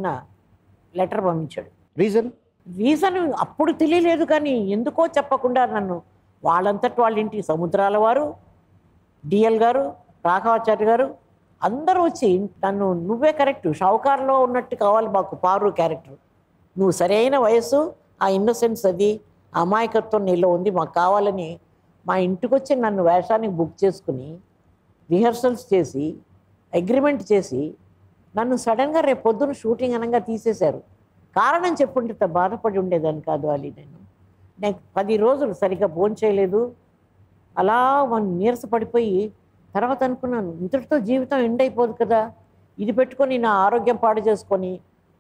లెటర్ పంపించాడు రీజన్ రీజన్ అప్పుడు తెలియలేదు కానీ ఎందుకో చెప్పకుండా నన్ను వాళ్ళంతటి వాళ్ళ ఇంటి సముద్రాల వారు డిఎల్ గారు రాఘవాచార్య గారు అందరూ వచ్చి నన్ను నువ్వే కరెక్ట్ షావుకార్లో ఉన్నట్టు కావాలి మాకు పారు క్యారెక్టర్ నువ్వు సరైన వయస్సు ఆ ఇన్నోసెన్స్ అది ఆ అమాయకత్వం నీలో ఉంది మాకు కావాలని మా ఇంటికి వచ్చి నన్ను వేషానికి బుక్ చేసుకుని రిహర్సల్స్ చేసి అగ్రిమెంట్ చేసి నన్ను సడన్గా రేపు పొద్దున షూటింగ్ అనగా తీసేశారు కారణం చెప్పుంటే ఇంత బాధపడి ఉండేదాన్ని కాదు అలీ నేను నేను పది రోజులు సరిగ్గా భోంచేయలేదు అలా మనం నీరస పడిపోయి తర్వాత అనుకున్నాను ఇంతటితో జీవితం ఎండ్ అయిపోదు కదా ఇది పెట్టుకొని నా ఆరోగ్యం పాడు చేసుకొని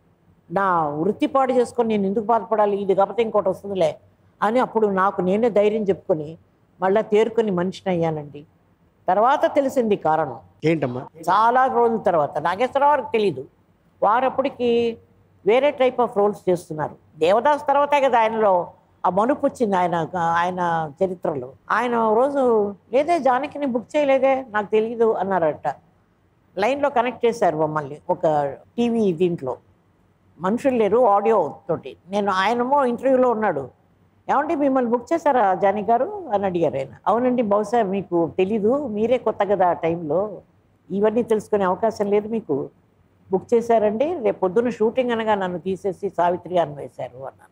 నా వృత్తి పాడు చేసుకొని నేను ఎందుకు బాధపడాలి ఇది కాకపోతే ఇంకోటి వస్తుందిలే అని అప్పుడు నాకు నేనే ధైర్యం చెప్పుకొని మళ్ళీ తేరుకొని మనిషిని అయ్యానండి తర్వాత తెలిసింది కారణం ఏంటమ్మా చాలా రోజుల తర్వాత నాగేశ్వరరావు వారికి తెలీదు వారు అప్పటికి వేరే టైప్ ఆఫ్ రోల్స్ చేస్తున్నారు దేవదాస్ తర్వాతే కదా ఆయనలో ఆ మనుపు వచ్చింది ఆయన ఆయన చరిత్రలో ఆయన ఓ రోజు లేదే జానకిని బుక్ చేయలేదే నాకు తెలియదు అన్నారట లైన్లో కనెక్ట్ చేశారు మమ్మల్ని ఒక టీవీ దీంట్లో మనుషులు లేరు ఆడియో తోటి నేను ఆయనమో ఇంటర్వ్యూలో ఉన్నాడు ఏమంటే మిమ్మల్ని బుక్ చేశారా జానీ గారు అని అడిగారు ఆయన అవునండి బహుశా మీకు తెలీదు మీరే కొత్త కదా ఆ టైంలో ఇవన్నీ తెలుసుకునే అవకాశం లేదు మీకు బుక్ చేశారండి రేపు పొద్దున్న షూటింగ్ అనగా నన్ను తీసేసి సావిత్రి అని వేశారు అన్నాను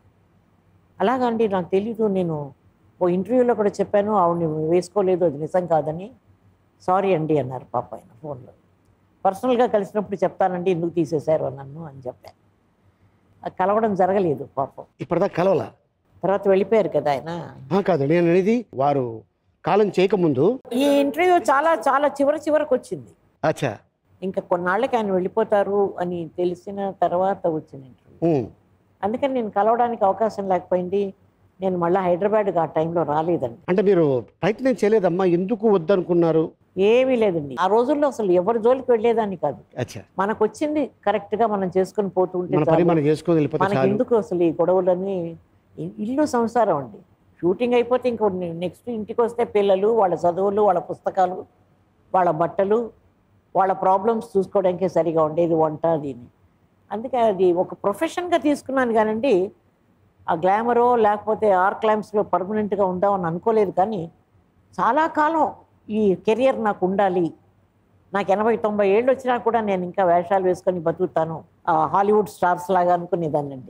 అలాగండి నాకు తెలీదు నేను ఓ ఇంటర్వ్యూలో కూడా చెప్పాను ఆవిడని వేసుకోలేదు అది నిజం కాదని సారీ అండి అన్నారు పాప ఆయన ఫోన్లో పర్సనల్గా కలిసినప్పుడు చెప్తానండి ఎందుకు తీసేశారు నన్ను అని చెప్పాను అది కలవడం జరగలేదు పాపం ఇప్పటిదాకా కలవలా తర్వాత వెళ్ళిపోయారు కదా ఆయన ఆ, కాదు నేను అనేది వారు కాలం చేయకముందు ఈ ఇంటర్వ్యూ చాలా చాలా చివరి చివరికి వచ్చింది అచ్చా ఇంకా కొన్నాళ్ళకి ఆయన వెళ్ళిపోతారు అని తెలిసిన తర్వాత వచ్చిన ఇంటర్వ్యూ ఉమ్, అందుకని నేను కలవడానికి అవకాశం లేకపోయింది నేను మళ్ళీ హైదరాబాద్కి ఆ టైంలో రాలేదండి అంటే మీరు ప్రయత్నం చేయలేదమ్మా ఎందుకు వద్దనుకున్నారు ఏమీ లేదండి ఆ రోజుల్లో అసలు ఎవరి జోలికి వెళ్ళేదాన్ని కాదు అచ్చా మనకు వచ్చింది కరెక్ట్గా మనం చేసుకుని పోతూ ఉంటే మన పని చాలు. మనం చేసుకొని వెళ్ళిపోతే మనకి చాలు ఎందుకు అసలు ఈ గొడవలని ఇ- ఇల్లు సంసారం అండి షూటింగ్ అయిపోతే ఇంకో నెక్స్ట్ ఇంటికి వస్తే పిల్లలు వాళ్ళ చదువులు వాళ్ళ పుస్తకాలు వాళ్ళ బట్టలు వాళ్ళ ప్రాబ్లమ్స్ చూసుకోవడానికే సరిగా ఉండేది వంట దీన్ని అందుకే అది ఒక ప్రొఫెషన్గా తీసుకున్నాను కానండి ఆ గ్లామరో లేకపోతే ఆర్ క్లైమ్స్లో పర్మనెంట్గా ఉందామని అనుకోలేదు కానీ చాలా కాలం ఈ కెరియర్ నాకు ఉండాలి నాకు ఎనభై తొంభై ఏళ్ళు వచ్చినా కూడా నేను ఇంకా వేషాలు వేసుకొని బతుకుతాను ఆ హాలీవుడ్ స్టార్స్ లాగా అనుకునేదాన్నండి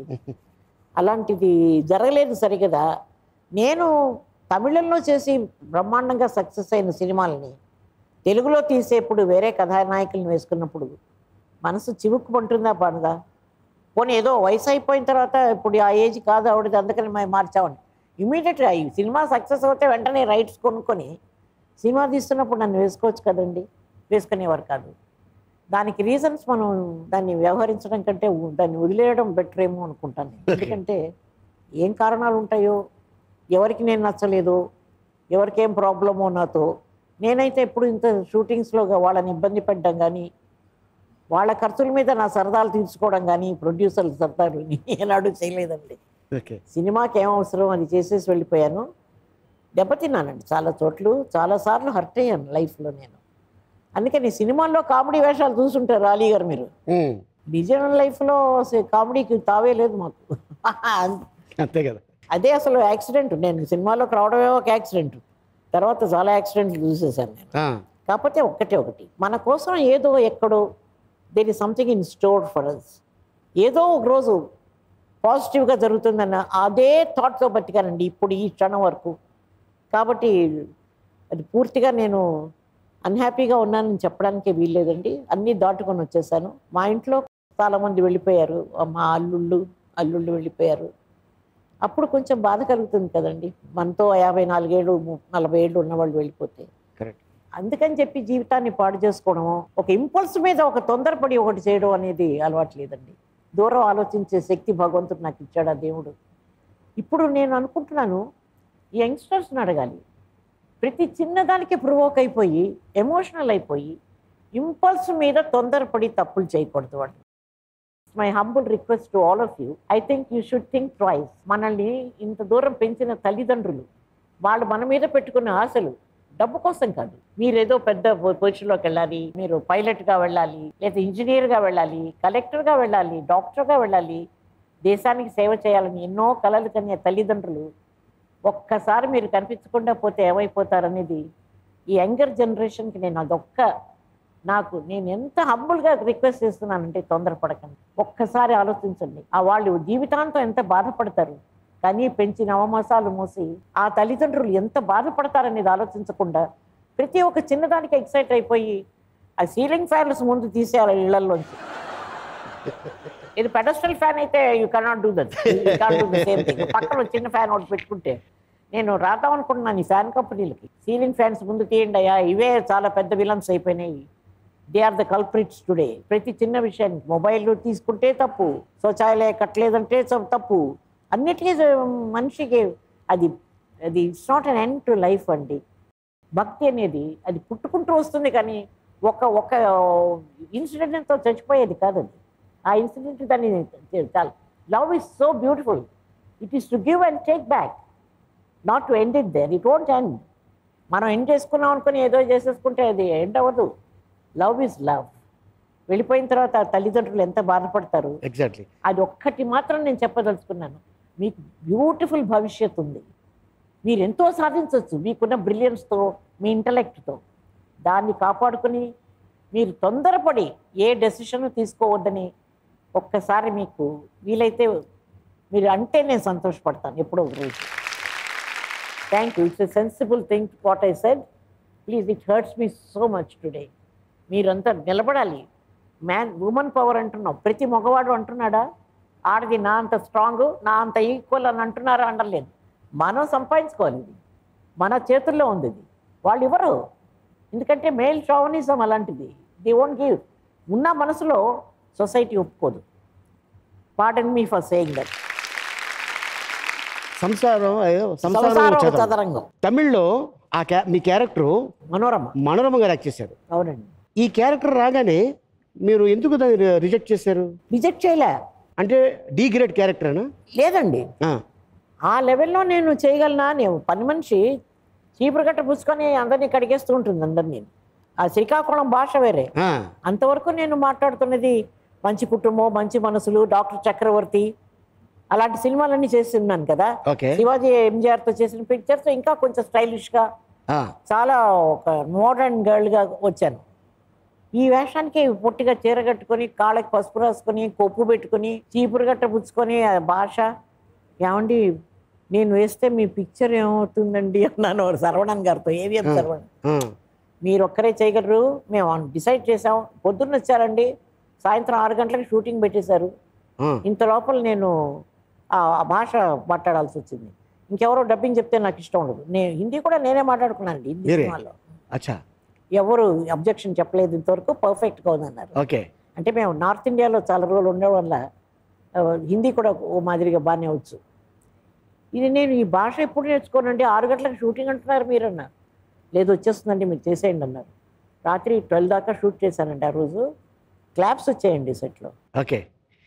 అలాంటిది జరగలేదు సరిగదా నేను తమిళంలో చేసి బ్రహ్మాండంగా సక్సెస్ అయిన సినిమాలని తెలుగులో తీసేప్పుడు వేరే కథానాయకులను వేసుకున్నప్పుడు మనసు చివుక్కుమంటుందా పడదా పోనీ ఏదో వయసు అయిపోయిన తర్వాత ఇప్పుడు ఆ ఏజ్ కాదు ఆవిడది అందుకని మేము మార్చామని ఇమీడియట్గా ఈ సినిమా సక్సెస్ అవుతే వెంటనే రైట్స్ కొనుక్కొని సినిమా తీస్తున్నప్పుడు నన్ను వేసుకోవచ్చు కదండి వేసుకునేవారు కాదు దానికి రీజన్స్ మనం దాన్ని వ్యవహరించడం కంటే ఉ- దాన్ని వదిలేయడం బెటర్ ఏమో అనుకుంటాను నేను. ఎందుకంటే ఏం కారణాలు ఉంటాయో ఎవరికి నేను నచ్చలేదో ఎవరికేం ప్రాబ్లమో నాతో నేనైతే ఎప్పుడు ఇంత షూటింగ్స్లో వాళ్ళని ఇబ్బంది పెట్టడం కానీ వాళ్ళ ఖర్చుల మీద నా సరదాలు తీర్చుకోవడం కానీ ప్రొడ్యూసర్ల సరదాలు ఏనాడు చేయలేదండి ఓకే సినిమాకి ఏం అవసరం అది చేసేసి వెళ్ళిపోయాను దెబ్బతిన్నానండి చాలా చోట్లు చాలాసార్లు హర్ట్ అయ్యాను లైఫ్లో నేను అందుకని సినిమాల్లో కామెడీ వేషాలు చూసుంటారు అలీ గారు మీరు ఉమ్, నిజ లైఫ్లో కామెడీకి తావే లేదు మాకు అంతే కదా అదే అసలు యాక్సిడెంట్ నేను సినిమాలోకి రావడమే ఒక యాక్సిడెంట్ తర్వాత చాలా యాక్సిడెంట్లు చూసేసాను నేను ఆ, కాకపోతే ఒక్కటే ఒకటి మన కోసం ఏదో ఎక్కడో there is something in store for us ఏదో ఒక రోజు పాజిటివ్గా జరుగుతుందన్న అదే థాట్తో బతికానండి ఇప్పుడు ఈ క్షణం వరకు కాబట్టి అది పూర్తిగా నేను అన్హ్యాపీగా ఉన్నానని చెప్పడానికి వీల్లేదండి అన్నీ దాటుకొని వచ్చేసాను మా ఇంట్లో చాలామంది వెళ్ళిపోయారు మా అల్లుళ్ళు అల్లుళ్ళు వెళ్ళిపోయారు అప్పుడు కొంచెం బాధ కలుగుతుంది కదండి మనతో యాభై నాలుగేళ్ళు ము- నలభై ఏళ్ళు ఉన్నవాళ్ళు వెళ్ళిపోతే కరెక్ట్ అందుకని చెప్పి జీవితాన్ని పాడు చేసుకోవడం ఒక ఇంపల్స్ మీద ఒక తొందరపడి ఒకటి చేయడం అనేది అలవాటు లేదండి దూరం ఆలోచించే శక్తి భగవంతుడు నాకు ఇచ్చాడు ఆ దేవుడు ఇప్పుడు నేను అనుకుంటున్నాను ఈ యంగ్స్టర్స్ని అడగాలి ప్రతి చిన్నదానికి ప్రొవోక్ అయిపోయి ఎమోషనల్ అయిపోయి ఇంపల్స్ మీద తొందరపడి తప్పులు చేయకూడదు వాళ్ళు my humble request to all of you I think you should think twice మనల్ని ఇంత దూరం పెంచిన తల్లిదండ్రులు వాళ్ళు మన మీద పెట్టుకున్న ఆశలు డబ్బు కోసం కాదు మీరు ఏదో పెద్ద పొ- పొజిషన్లోకి వెళ్ళాలి మీరు పైలట్గా వెళ్ళాలి లేదా ఇంజనీర్గా వెళ్ళాలి కలెక్టర్గా వెళ్ళాలి డాక్టర్గా వెళ్ళాలి దేశానికి సేవ చేయాలని ఎన్నో కలలు కనే తల్లిదండ్రులు ఒక్కసారి మీరు కనిపించకుండా పోతే ఏమైపోతారనేది ఈ యంగర్ జనరేషన్కి నేను అదొక్క నాకు నేను ఎంత హంబుల్గా రిక్వెస్ట్ చేస్తున్నానంటే తొందరపడకండి ఒక్కసారి ఆలోచించండి ఆ వాళ్ళు జీవితాంతం ఎంత బాధపడతారు కానీ పెంచి నవమాసాలు మోసి ఆ తల్లిదండ్రులు ఎంత బాధపడతారనేది ఆలోచించకుండా ప్రతి ఒక్క చిన్నదానికి ఎక్సైట్ అయిపోయి ఆ సీలింగ్ ఫ్యాన్స్ ముందు తీసేయాలి ఇళ్లలోంచి ఇది పెడస్ట్రల్ ఫ్యాన్ అయితే you cannot do that do the same thing పక్కన ఒక చిన్న ఫ్యాన్ ఒకటి పెట్టుకుంటే నేను రాద్దాం అనుకుంటున్నాను ఈ ఫ్యాన్ కంపెనీలకి సీలింగ్ ఫ్యాన్స్ ముందు తీయండి అయ్యా ఇవే చాలా పెద్ద విలన్స్ అయిపోయినాయి they are the culprits today ప్రతి చిన్న విషయానికి మొబైల్ తీసుకుంటే తప్పు శౌచాలయ కట్టలేదంటే చ- తప్పు అన్నిటికీ మనిషికి అది అది it's not an end to life అండి భక్తి అనేది అది పుట్టుకుంటూ వస్తుంది కానీ ఒక ఒక ఇన్సిడెంట్తో చచ్చిపోయేది కాదు అది ఆ ఇన్సిడెంట్ దాన్ని చాలా love is so beautiful it is to give and take back not to end it there it won't end మనం ఎండ్ చేసుకున్నాం అనుకుని ఏదో చేసేసుకుంటే అది ఎండ్ అవ్వదు లవ్ ఇస్ లవ్ వెళ్ళిపోయిన తర్వాత ఆ తల్లిదండ్రులు ఎంత బాధపడతారు ఎగ్జాక్ట్లీ అది ఒక్కటి మాత్రం నేను చెప్పదలుచుకున్నాను మీకు బ్యూటిఫుల్ భవిష్యత్తు ఉంది మీరు ఎంతో సాధించవచ్చు మీకున్న బ్రిలియన్స్తో మీ ఇంటలెక్ట్తో దాన్ని కాపాడుకుని మీరు తొందరపడి ఏ డెసిషన్ తీసుకోవద్దని ఒక్కసారి మీకు వీలైతే మీరు అంటే నేను సంతోషపడతాను ఎప్పుడో ఒక రోజు thank you it's a sensible thing what I said please it hurts me so much today మీరంతా నిలబడాలి మ్యాన్ ఉమెన్ పవర్ అంటున్నాం ప్రతి మగవాడు అంటున్నాడా ఆడది నా అంత స్ట్రాంగ్ నా అంత ఈక్వల్ అని అంటున్నారా అనలేదు మనం సంపాదించుకోవాలి ఇది మన చేతుల్లో ఉంది ఇది వాళ్ళు ఇవ్వరు ఎందుకంటే మేల్ షావనిజం అలాంటిది ది ఓంట్ గివ్ ఉన్న మనసులో సొసైటీ ఒప్పుకోదు pardon me for saying that సంసారం అయ్యో, సంసారం సంసారం చదరం. చదరంగం తమిళ్లో ఆ క్యా మీ క్యారెక్టర్ మనోరమ మనోరమ గారు యాక్ట్ చేశారు అవునండి ఈ క్యారెక్టర్ రాగానే మీరు ఎందుకు దాన్ని రిజెక్ట్ చేశారు రిజెక్ట్ చేయలే అంటే డీ గ్రేడ్ క్యారెక్టర్నా లేదండి ఆ లెవెల్లో నేను చేయగలనా నేను పని మనిషి చీపురు గట్ట పుచ్చుకొని అందరినీ కడిగేస్తూ ఉంటుంది అందరినీ ఆ శ్రీకాకుళం భాష వేరే అంతవరకు నేను మాట్లాడుతున్నది మంచి కుటుంబం మంచి మనసులు డాక్టర్ చక్రవర్తి అలాంటి సినిమాలన్నీ చేసి ఉన్నాను కదా ఓకే శివాజీ ఎంజిఆర్తో చేసిన పిక్చర్స్ ఇంకా కొంచెం స్టైలిష్గా చాలా ఒక మోడర్న్ గర్ల్గా వచ్చాను ఈ వేషానికి పొట్టిగా చీర కట్టుకొని కాళ్ళకి పసుపు రాసుకొని కొప్పు పెట్టుకొని చీపురు గట్ట పుచ్చుకొని ఆ భాష ఏమండి నేను వేస్తే మీ పిక్చర్ ఏమవుతుందండి అన్నాను సరవణన్ గారితో ఏవిఎం సరవణన్ మీరు ఒక్కరే చేయగలరు మేము డిసైడ్ చేసాం పొద్దున్న వచ్చారండి సాయంత్రం ఆరు గంటలకు షూటింగ్ పెట్టేశారు ఇంత లోపల నేను ఆ ఆ భాష మాట్లాడాల్సి వచ్చింది ఇంకెవరో డబ్బింగ్ చెప్తే నాకు ఇష్టం ఉండదు నేను హిందీ కూడా నేనే మాట్లాడుకున్నాను హిందీ మీరే? సినిమాలో అచ్చా ఎవరు అబ్జెక్షన్ చెప్పలేదు ఇంతవరకు పర్ఫెక్ట్గా ఉందన్నారు ఓకే అంటే మేము నార్త్ ఇండియాలో చాలా రోజులు ఉండడం వల్ల ఆ, హిందీ కూడా ఓ మాదిరిగా బాగానే వచ్చు ఇది నేను ఈ భాష ఎప్పుడు నేర్చుకోనండి ఆరు గంటలకు షూటింగ్ అంటున్నారు మీరు అన్నారు లేదు వచ్చేస్తుందండి మీరు చేసేయండి అన్నారు రాత్రి ట్వెల్వ్ దాకా షూట్ చేశానండి ఆ రోజు క్లాప్స్ వచ్చాయండి సెట్లో ఓకే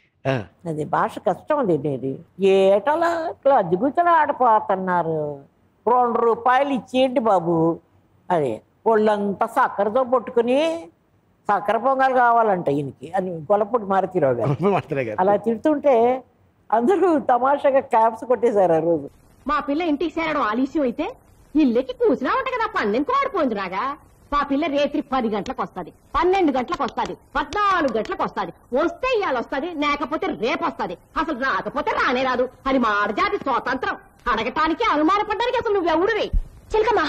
అది భాష కష్టం అది ఇది ఏటలా ఇట్లా దిగుతలా ఆడిపోతున్నారు రెండు రూపాయలు ఇచ్చేయండి బాబు అదే ఒళ్ళంతా సక్కరతో పట్టుకుని సక్కర పొంగల్ కావాలంట ఈయనకి అని గొలపూడి మారుతీరావు గారు మాట్లాడే గారు అలా తిడుతుంటే అందరూ తమాషాగా క్యాప్స్ కొట్టేశారు ఆ రోజు మా పిల్ల ఇంటికి చేరడం ఆలస్యం అయితే ఇల్లెక్కి కూసినా ఉంట కదా పన్నెండు కోడిపోయింది రాగా మా పిల్ల రేత్రి పది గంటలకు వస్తుంది పన్నెండు గంటలకు వస్తుంది పద్నాలుగు గంటలకు వస్తుంది వస్తే ఇవాళ వస్తుంది లేకపోతే రేపు వస్తుంది అసలు రాకపోతే రానే రాదు అది మా ఆడజాతి స్వాతంత్రం అడగటానికి అనుమానపడ్డానికి అసలు నువ్వెవడువి చిలకమ్మా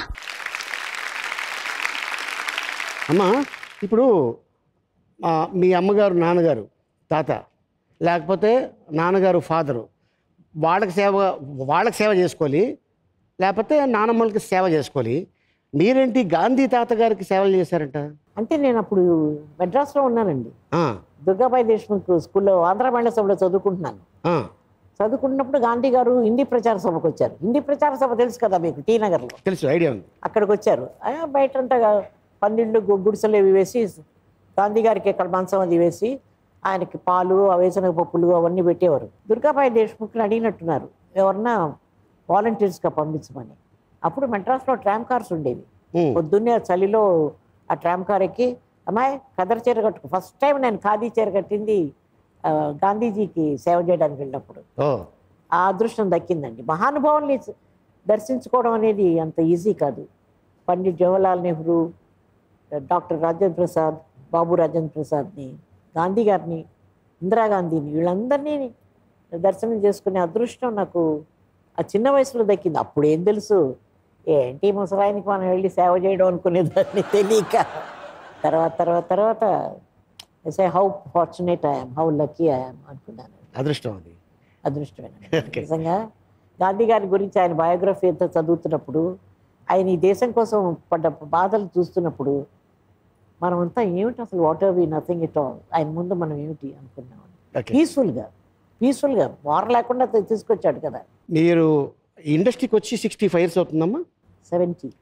అమ్మా ఇప్పుడు ఆ, మీ అమ్మగారు నాన్నగారు తాత లేకపోతే నాన్నగారు ఫాదరు వాళ్ళకి సేవ వాళ్ళకి సేవ చేసుకోవాలి లేకపోతే నానమ్మలకి సేవ చేసుకోవాలి మీరేంటి గాంధీ తాత గారికి సేవలు చేశారంట అంటే నేను అప్పుడు మెడ్రాస్లో ఉన్నానండి ఆ, దుర్గాబాయి దేశ్ముఖ్ స్కూల్లో ఆంధ్ర మహిళా సభలో చదువుకుంటున్నాను ఆ, చదువుకున్నప్పుడు గాంధీ గారు హిందీ ప్రచార సభకు వచ్చారు హిందీ ప్రచార సభ తెలుసు కదా మీకు టీ నగర్లో తెలుసు ఐడియా ఉంది అక్కడికి వచ్చారు ఆ, బయటంతా పన్నెండు గు- గుడిసెలు ఇవి వేసి గాంధీ గారికి ఇక్కడ మంచం అది వేసి ఆయనకి పాలు అవేసన పప్పులు అవన్నీ పెట్టేవారు దుర్గాబాయి దేశ్ముఖ్ని అడిగినట్టున్నారు ఎవరన్నా వాలంటీర్స్గా పంపించమని అప్పుడు మెడ్రాస్లో ట్రామ్ కార్స్ ఉండేవి ఉమ్, పొద్దున్నే ఆ చలిలో ఆ ట్రామ్ కార్ ఎక్కి అమ్మాయి కదర్ చీర కట్టుకు ఫస్ట్ టైం నేను ఖాదీ చీర కట్టింది ఆ, గాంధీజీకి సేవ చేయడానికి వెళ్ళినప్పుడు ఓ ఆ అదృష్టం దక్కిందండి మహానుభావుల్ని దర్శించుకోవడం అనేది అంత ఈజీ కాదు పండిట్ జవహర్లాల్ నెహ్రూ డాక్టర్ రాజేంద్ర ప్రసాద్ బాబు రాజేంద్ర ప్రసాద్ని గాంధీ గారిని ఇందిరాగాంధీని వీళ్ళందరినీ దర్శనం చేసుకునే అదృష్టం నాకు ఆ చిన్న వయసులో దక్కింది అప్పుడు ఏం తెలుసు ఏంటి ముసలాయనికి మనం వెళ్ళి సేవ చేయడం అనుకునేదాన్ని తెలియక తర్వాత తర్వాత తర్వాత say how fortunate I'm how lucky I'm అనుకున్నాను అదృష్టం అది అదృష్టమైన Okay. నిజంగా గాంధీ గారి గురించి ఆయన బయోగ్రఫీ అంతా చదువుతున్నప్పుడు ఆయన ఈ దేశం కోసం పడ్డ బాధలు చూస్తున్నప్పుడు మనమంతా ఏమిటి అసలు what are we nothing it all ఆయన ముందు మనం ఏమిటి అనుకున్నాం ఓకే పీస్ఫుల్గా పీస్ఫుల్గా వార్ లేకుండా తీ- తీసుకొచ్చాడు కదా మీరు ఇండస్ట్రీకి వచ్చి సిక్స్టీ ఫైవ్ ఇయర్స్ అవుతుందమ్మా సెవెంటీ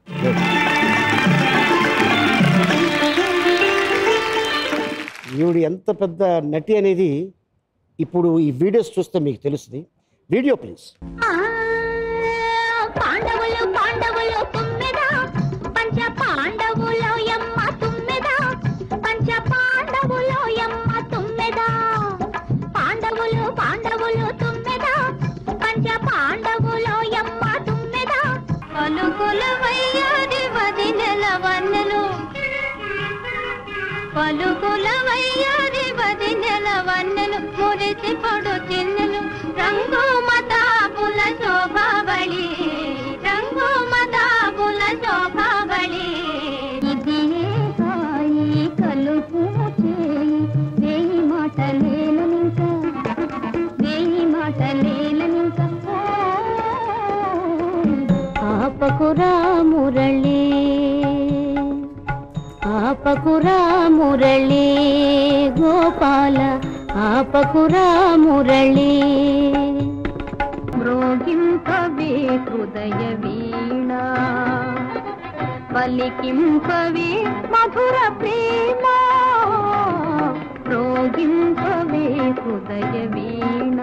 ఈవిడ ఎంత పెద్ద నటి అనేది ఇప్పుడు ఈ వీడియోస్ చూస్తే మీకు తెలుస్తుంది వీడియో ప్లీజ్ ఆ, పాండవులు పాండవులు తుమ్మెద పంచ పాండవులో యమ్మ తుమ్మెద పంచ పాండవులో యమ్మ తుమ్మెద పాండవులు పాండవులు తుమ్మెద పంచ పాండవులో యమ్మ తుమ్మెద పలుకుల వయ్యాది వదినెల వన్నెలు పలుకుల వయ్యాది వదినెల వన్నెలు మురిసి పడు చిన్నెలు రంగు మతాపుల శోభావళి రంగు మతాపుల శోభావళి ఇది కాయి కలుపు చేయి వేయి మాటలేలనింక వేయి మాటలేలనింక ఆపకురా మురళి ఆపకురా మురళి గోపాల ఆపకురా మురళి మ్రోగింపవే హృదయ వీణ పలికింపవే మధుర ప్రేమ మ్రోగింపవే హృదయ వీణ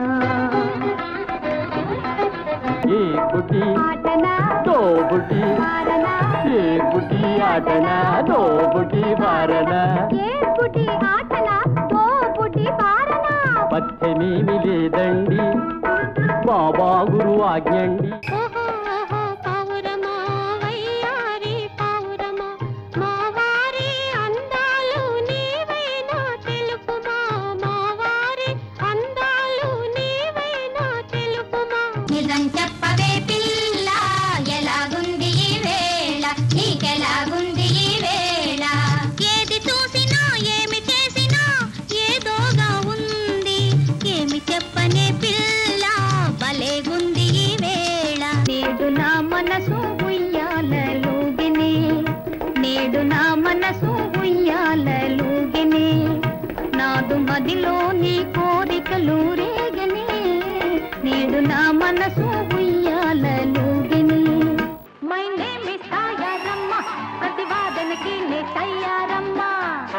ఏ బుటి ఆటనా తోబుటి పారనా ఏ బుటి ఆటన తోబుటి బారన ఏ పుటి ఆటనా తో పుటి పారనా పచ్చమేమి లేదండి బాబా గురు ఆజ్ఞండి ఓహో ఓహో పావురమా వయ్యారి పావురమా మా వారి అందాలు నీవైనా తెలుపుమా మా వారి అందాలు నీవైనా తెలుపుమా నిజం చెప్పవే పిల్ల ఎలాగుంది ఈ వేళ నీకెలాగుంది ఈ వేళ ఏది చూసినా ఏమి చేసినా ఏదోగా ఉంది ఏమి చెప్పనే పిల్ల భలేగుంది ఈ వేళ నేడు నా మనసు ఉయ్యాలలుగిని నేడు నా మనసు ఉయ్యాలలుగిని నాదు మదిలో నీ కోరికలు రేగని నేడు నా మనసు ఉయ్యాలలుగిని మై నేమ్ ఇస్ తాయారమ్మ ప్రతివాదనకి నే తయారమ్మా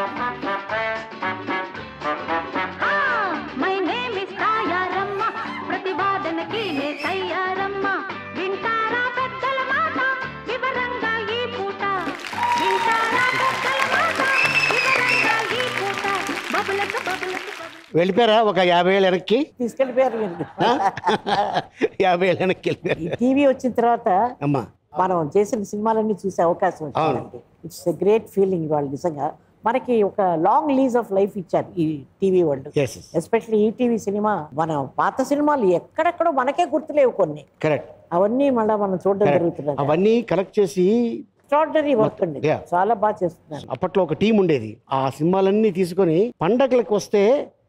మై నేమ్ ఇస్ తాయారమ్మ ప్రతివాదనకి నే తయారమ్మ వింటారా పెద్దల మాట వివరంగా ఈ పూట వింటారా పెద్దల మాట వివరంగా ఈ పూట బబులకు బబులకు బబులకు వెళ్ళిపోయారా ఒక యాభై ఏళ్ళు వెనక్కి తీసుకెళ్ళిపోయారు మీరు ఆ? యాభై ఏళ్ళు వెనక్కి వెళ్ళిపోయారు టీవీ వచ్చిన తర్వాత అమ్మా మనం చేసిన సినిమాలన్నీ చూసే అవకాశం వచ్చిందండి ఇట్స్ ఎ గ్రేట్ ఫీలింగ్ వాళ్ళు నిజంగా మనకి ఒక లాంగ్ లీజ్ ఆఫ్ లైఫ్ ఇచ్చారు ఈ టీవీ వాళ్ళు yes especially E TV cinema మన పాత సినిమాలు ఎక్కడెక్కడో మనకే గుర్తులేవు కొన్ని కరెక్ట్ అవన్నీ మళ్ళీ మనం చూడడం జరుగుతున్నది అవన్నీ కలెక్ట్ చేసి ఎక్స్ట్రాడినరీ వర్క్ అండి Yeah. చాలా బాగా చేస్తున్నారు అప్పట్లో ఒక టీం ఉండేది ఆ సినిమాలన్నీ తీసుకొని పండగలకు వస్తే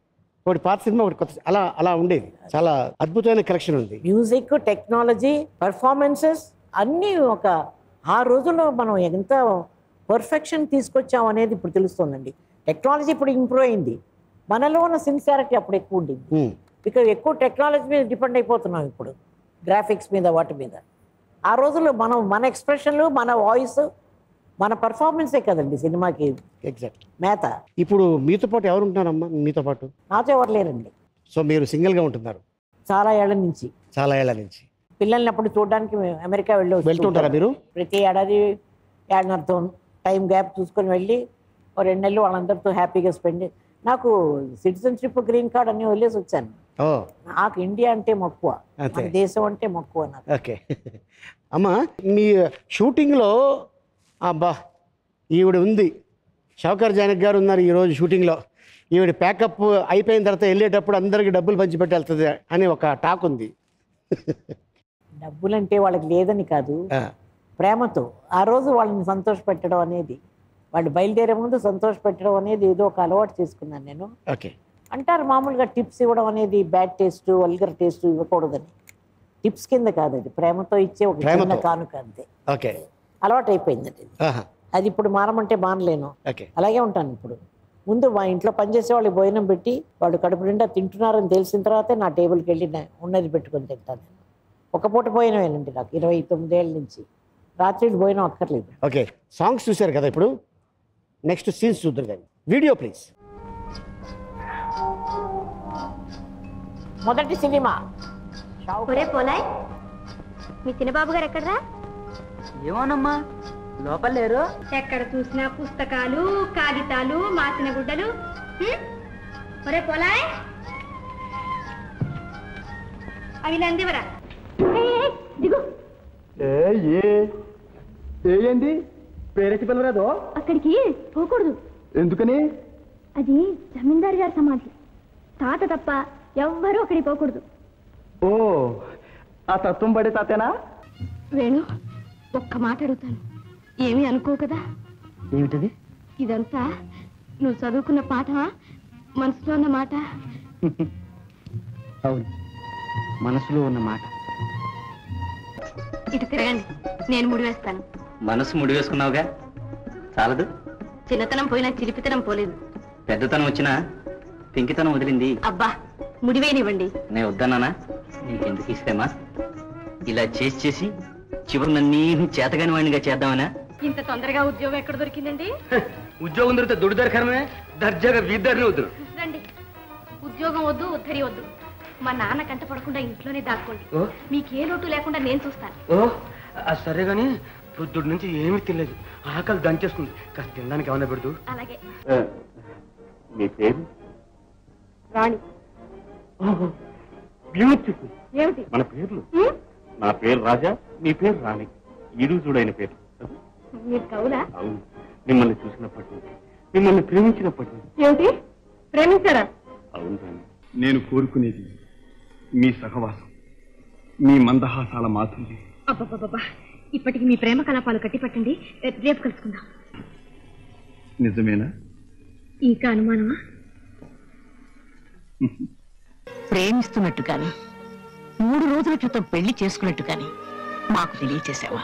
ఒకటి పాత సినిమా ఒకటి కొత్త అలా అలా ఉండేది చాలా అద్భుతమైన కలెక్షన్ ఉంది మ్యూజిక్ టెక్నాలజీ పర్ఫార్మెన్సెస్ అన్నీ ఒక ఆ రోజుల్లో మనం ఎంత పర్ఫెక్షన్ తీసుకొచ్చాం అనేది ఇప్పుడు తెలుస్తుందండి టెక్నాలజీ ఇప్పుడు ఇంప్రూవ్ అయింది మనలో ఉన్న సిన్సియారిటీ అప్పుడు ఎక్కువ ఉండేది ఉమ్, ఇక్కడ ఎక్కువ టెక్నాలజీ మీద డిపెండ్ అయిపోతున్నాం ఇప్పుడు గ్రాఫిక్స్ మీద వాటి మీద ఆ రోజుల్లో మనం మన ఎక్స్ప్రెషన్లు మన వాయిస్ మన పర్ఫార్మెన్సే కదండి సినిమాకి ఎగ్జాక్ట్ మేత ఇప్పుడు మీతో పాటు ఎవరు ఉంటున్నారమ్మా మీతో పాటు నాతో ఎవరు లేరండి సో మీరు సింగిల్గా ఉంటున్నారు చాలా ఏళ్ల నుంచి చాలా ఏళ్ల నుంచి పిల్లల్ని అప్పుడు చూడడానికి మేము అమెరికా వెళ్ళి వస్తూ వెళ్తుంటారా ఉంటాం. మీరు ప్రతి ఏడాది ఏడాదితో టైం గ్యాప్ చూసుకొని వెళ్ళి ఓ రెండు నెలలు వాళ్ళందరితో హ్యాపీగా స్పెండ్ నాకు సిటిజన్షిప్ గ్రీన్ కార్డ్ అన్ని వదిలేసి వచ్చాను ఓ నాకు ఇండియా అంటే మక్కువ అంతే. మన దేశం అంటే మక్కువ నాకు ఓకే అమ్మా మీ షూటింగ్లో అబ్బా ఈవిడ ఉంది షౌకర్ జానక్ గారు ఉన్నారు ఈరోజు షూటింగ్లో ఈవిడ ప్యాకప్ అయిపోయిన తర్వాత వెళ్ళేటప్పుడు అందరికీ డబ్బులు పంచిపెట్టి వెళ్తుంది అని ఒక టాక్ ఉంది డబ్బులంటే వాళ్ళకి లేదని కాదు ఆ, ప్రేమతో ఆ రోజు వాళ్ళని సంతోష పెట్టడం అనేది వాళ్ళు బయలుదేరే ముందు సంతోష పెట్టడం అనేది ఏదో ఒక అలవాటు చేసుకున్నాను నేను ఓకే అంటారు మామూలుగా టిప్స్ ఇవ్వడం అనేది బ్యాడ్ టేస్ట్ వల్గర్ టేస్ట్ ఇవ్వకూడదని టిప్స్ కింద కాదు అది ప్రేమతో ఇచ్చే ఒక చిన్న ప్రేమతో. కానుక అంతే ఓకే అలవాటు అయిపోయిందండి అది. ఆహా అది ఇప్పుడు మానమంటే మానలేను ఓకే అలాగే ఉంటాను ఇప్పుడు ముందు మా ఇంట్లో పనిచేసే వాళ్ళకి భోజనం పెట్టి వాళ్ళు కడుపు నిండా తింటున్నారని తెలిసిన తర్వాతే నా టేబుల్కి వెళ్ళి నా- ఉన్నది పెట్టుకొని తింటాను నేను ఒక పూట భోజనమేనండి నాకు ఇరవై తొమ్మిదేళ్ళ నుంచి రాత్రి భోజనం అక్కర్లేదు ఓకే సాంగ్స్ చూశారు కదా ఇప్పుడు నెక్స్ట్ సీన్స్ చూద్దరు కానీ వీడియో ప్లీజ్ మొదటి సినిమా ఒరే పోలాయ్ మీ చిన్నబాబు గారు ఎక్కడరా ఏమోనమ్మా లోపల లేరు ఎక్కడ చూసినా పుస్తకాలు కాగితాలు మాసిన గుడ్డలు హ్మ్? ఒరే పోలాయ్ అవి నందివరా దిగు ఏంది పేరెట్టి పిల్లరాదు అక్కడికి పోకూడదు ఎందుకని అది జమీందారు గారి సమాధి తాత తప్ప ఎవ్వరూ అక్కడికి పోకూడదు ఓ ఆ తత్వం పడే తాతేనా వేణు ఒక్క మాట అడుగుతాను ఏమీ అనుకో కదా ఏమిటది ఇదంతా నువ్వు చదువుకున్న పాఠమా మనసులో ఉన్న మాట అవును మనసులో ఉన్న మాట ఇటు తిరగండి నేను ముడివేస్తాను మనసు ముడివేసుకున్నావుగా చాలదు చిన్నతనం పోయినా చిలిపితనం పోలేదు పెద్దతనం వచ్చినా పెంకితనం వదిలింది అబ్బా ముడివేనివ్వండి నేను వద్దన్నానా నీకెందుకు ఇస్తేమా ఇలా చేసి చేసి చివరి నన్నీ చేతగాని వాడినిగా చేద్దామనా ఇంత తొందరగా ఉద్యోగం ఎక్కడ దొరికిందండి ఉద్యోగం దొరికితే దుడ్డు దొరకడమే దర్జాగా వీద్దరిని వద్దురు రండి ఉద్యోగం వద్దు ఉద్ధరి వద్దు మా నాన్న కంట పడకుండా ఇంట్లోనే దాక్కోండి ఓ. మీకే లోటు లేకుండా నేను చూస్తాను ఓ అది సరే గాని పొద్దుడు నుంచి ఏమీ తినలేదు ఆకలి దంచేస్తుంది కాస్త తినడానికి ఏమన్నా పెడదు అలాగే మీ పేరు రాణి బ్యూటిఫుల్ ఏమిటి మన పేర్లు నా పేరు రాజా నీ పేరు రాణి ఇరు చూడైన పేరు మీరు కవులా అవును మిమ్మల్ని చూసినప్పటి నుంచి మిమ్మల్ని ప్రేమించినప్పటి నుంచి ఏమిటి ప్రేమించారా అవును రాణి నేను కోరుకునేది మీ సహవాసం మీ మందహాసాల మాధుర్యం అబ్బబ్బబ్బా ఇప్పటికి మీ ప్రేమ కలాపాలు కట్టిపట్టండి రేపు కలుసుకుందాం నిజమేనా ఇంకా అనుమానమా ప్రేమిస్తున్నట్టు కానీ మూడు రోజుల క్రితం పెళ్లి చేసుకున్నట్టు కానీ మాకు తెలియచేసావా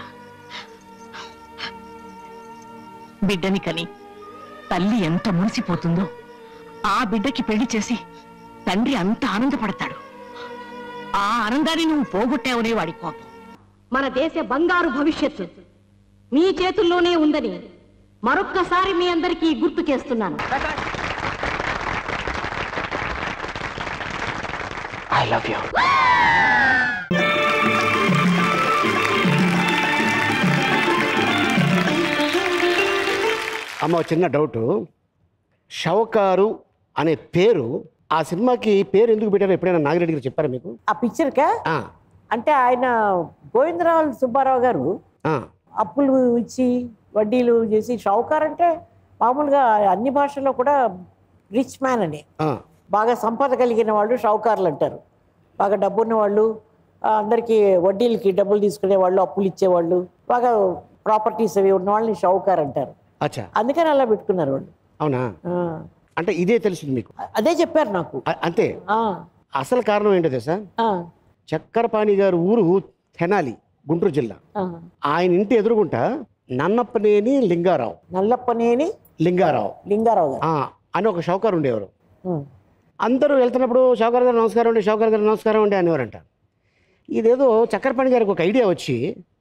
బిడ్డని కని తల్లి ఎంత మురిసిపోతుందో ఆ బిడ్డకి పెళ్లి చేసి తండ్రి అంత ఆనందపడతాడు ఆ ఆనందాన్ని నువ్వు పోగొట్టావనే వాడి కోపం మన దేశ బంగారు భవిష్యత్తు మీ చేతుల్లోనే ఉందని మరొక్కసారి మీ అందరికీ గుర్తు చేస్తున్నాను ఐ లవ్ యూ అమ్మ ఒక చిన్న డౌట్ షవకారు అనే పేరు ఆ సినిమాకి పేరు ఎందుకు పెట్టారో ఎప్పుడైనా నాగిరెడ్డి గారు చెప్పారా మీకు ఆ పిక్చర్కా ఆ, అంటే ఆయన గోవిందరావు సుబ్బారావు గారు ఆ, అప్పులు ఇచ్చి వడ్డీలు చేసి షౌకార్ అంటే మామూలుగా అన్ని భాషల్లో కూడా రిచ్ మ్యాన్ అని ఆ, బాగా సంపద కలిగిన వాళ్ళు షౌకార్లు అంటారు బాగా డబ్బున్న వాళ్ళు ఆ, అందరికీ వడ్డీలకి డబ్బులు తీసుకునే వాళ్ళు అప్పులు ఇచ్చేవాళ్ళు బాగా ప్రాపర్టీస్ అవి ఉన్న వాళ్ళని షౌకార్ అంటారు అచ్చా అందుకని అలా పెట్టుకున్నారు వాళ్ళు అవునా ఆ, అంటే ఇదే తెలిసింది మీకు అదే చెప్పారు నాకు అ- అంతే ఆ, అసలు కారణం ఏంటో తెలుసా ఆ, చక్కరపాణి గారు ఊరు తెనాలి గుంటూరు జిల్లా ఆ. ఆయన ఇంటి ఎదురుగుంట నన్నప్పనేని లింగారావు నల్లప్పనేని లింగారావు లింగారావు గారు ఆ, అని ఒక షౌకారు ఉండేవారు ఉం. అందరూ వెళ్తున్నప్పుడు షౌకర్ గారు నమస్కారం అండి షౌకర్ గారు నమస్కారం అండి అనేవారంట ఇదేదో చక్కెరపాణి గారికి ఒక ఐడియా వచ్చి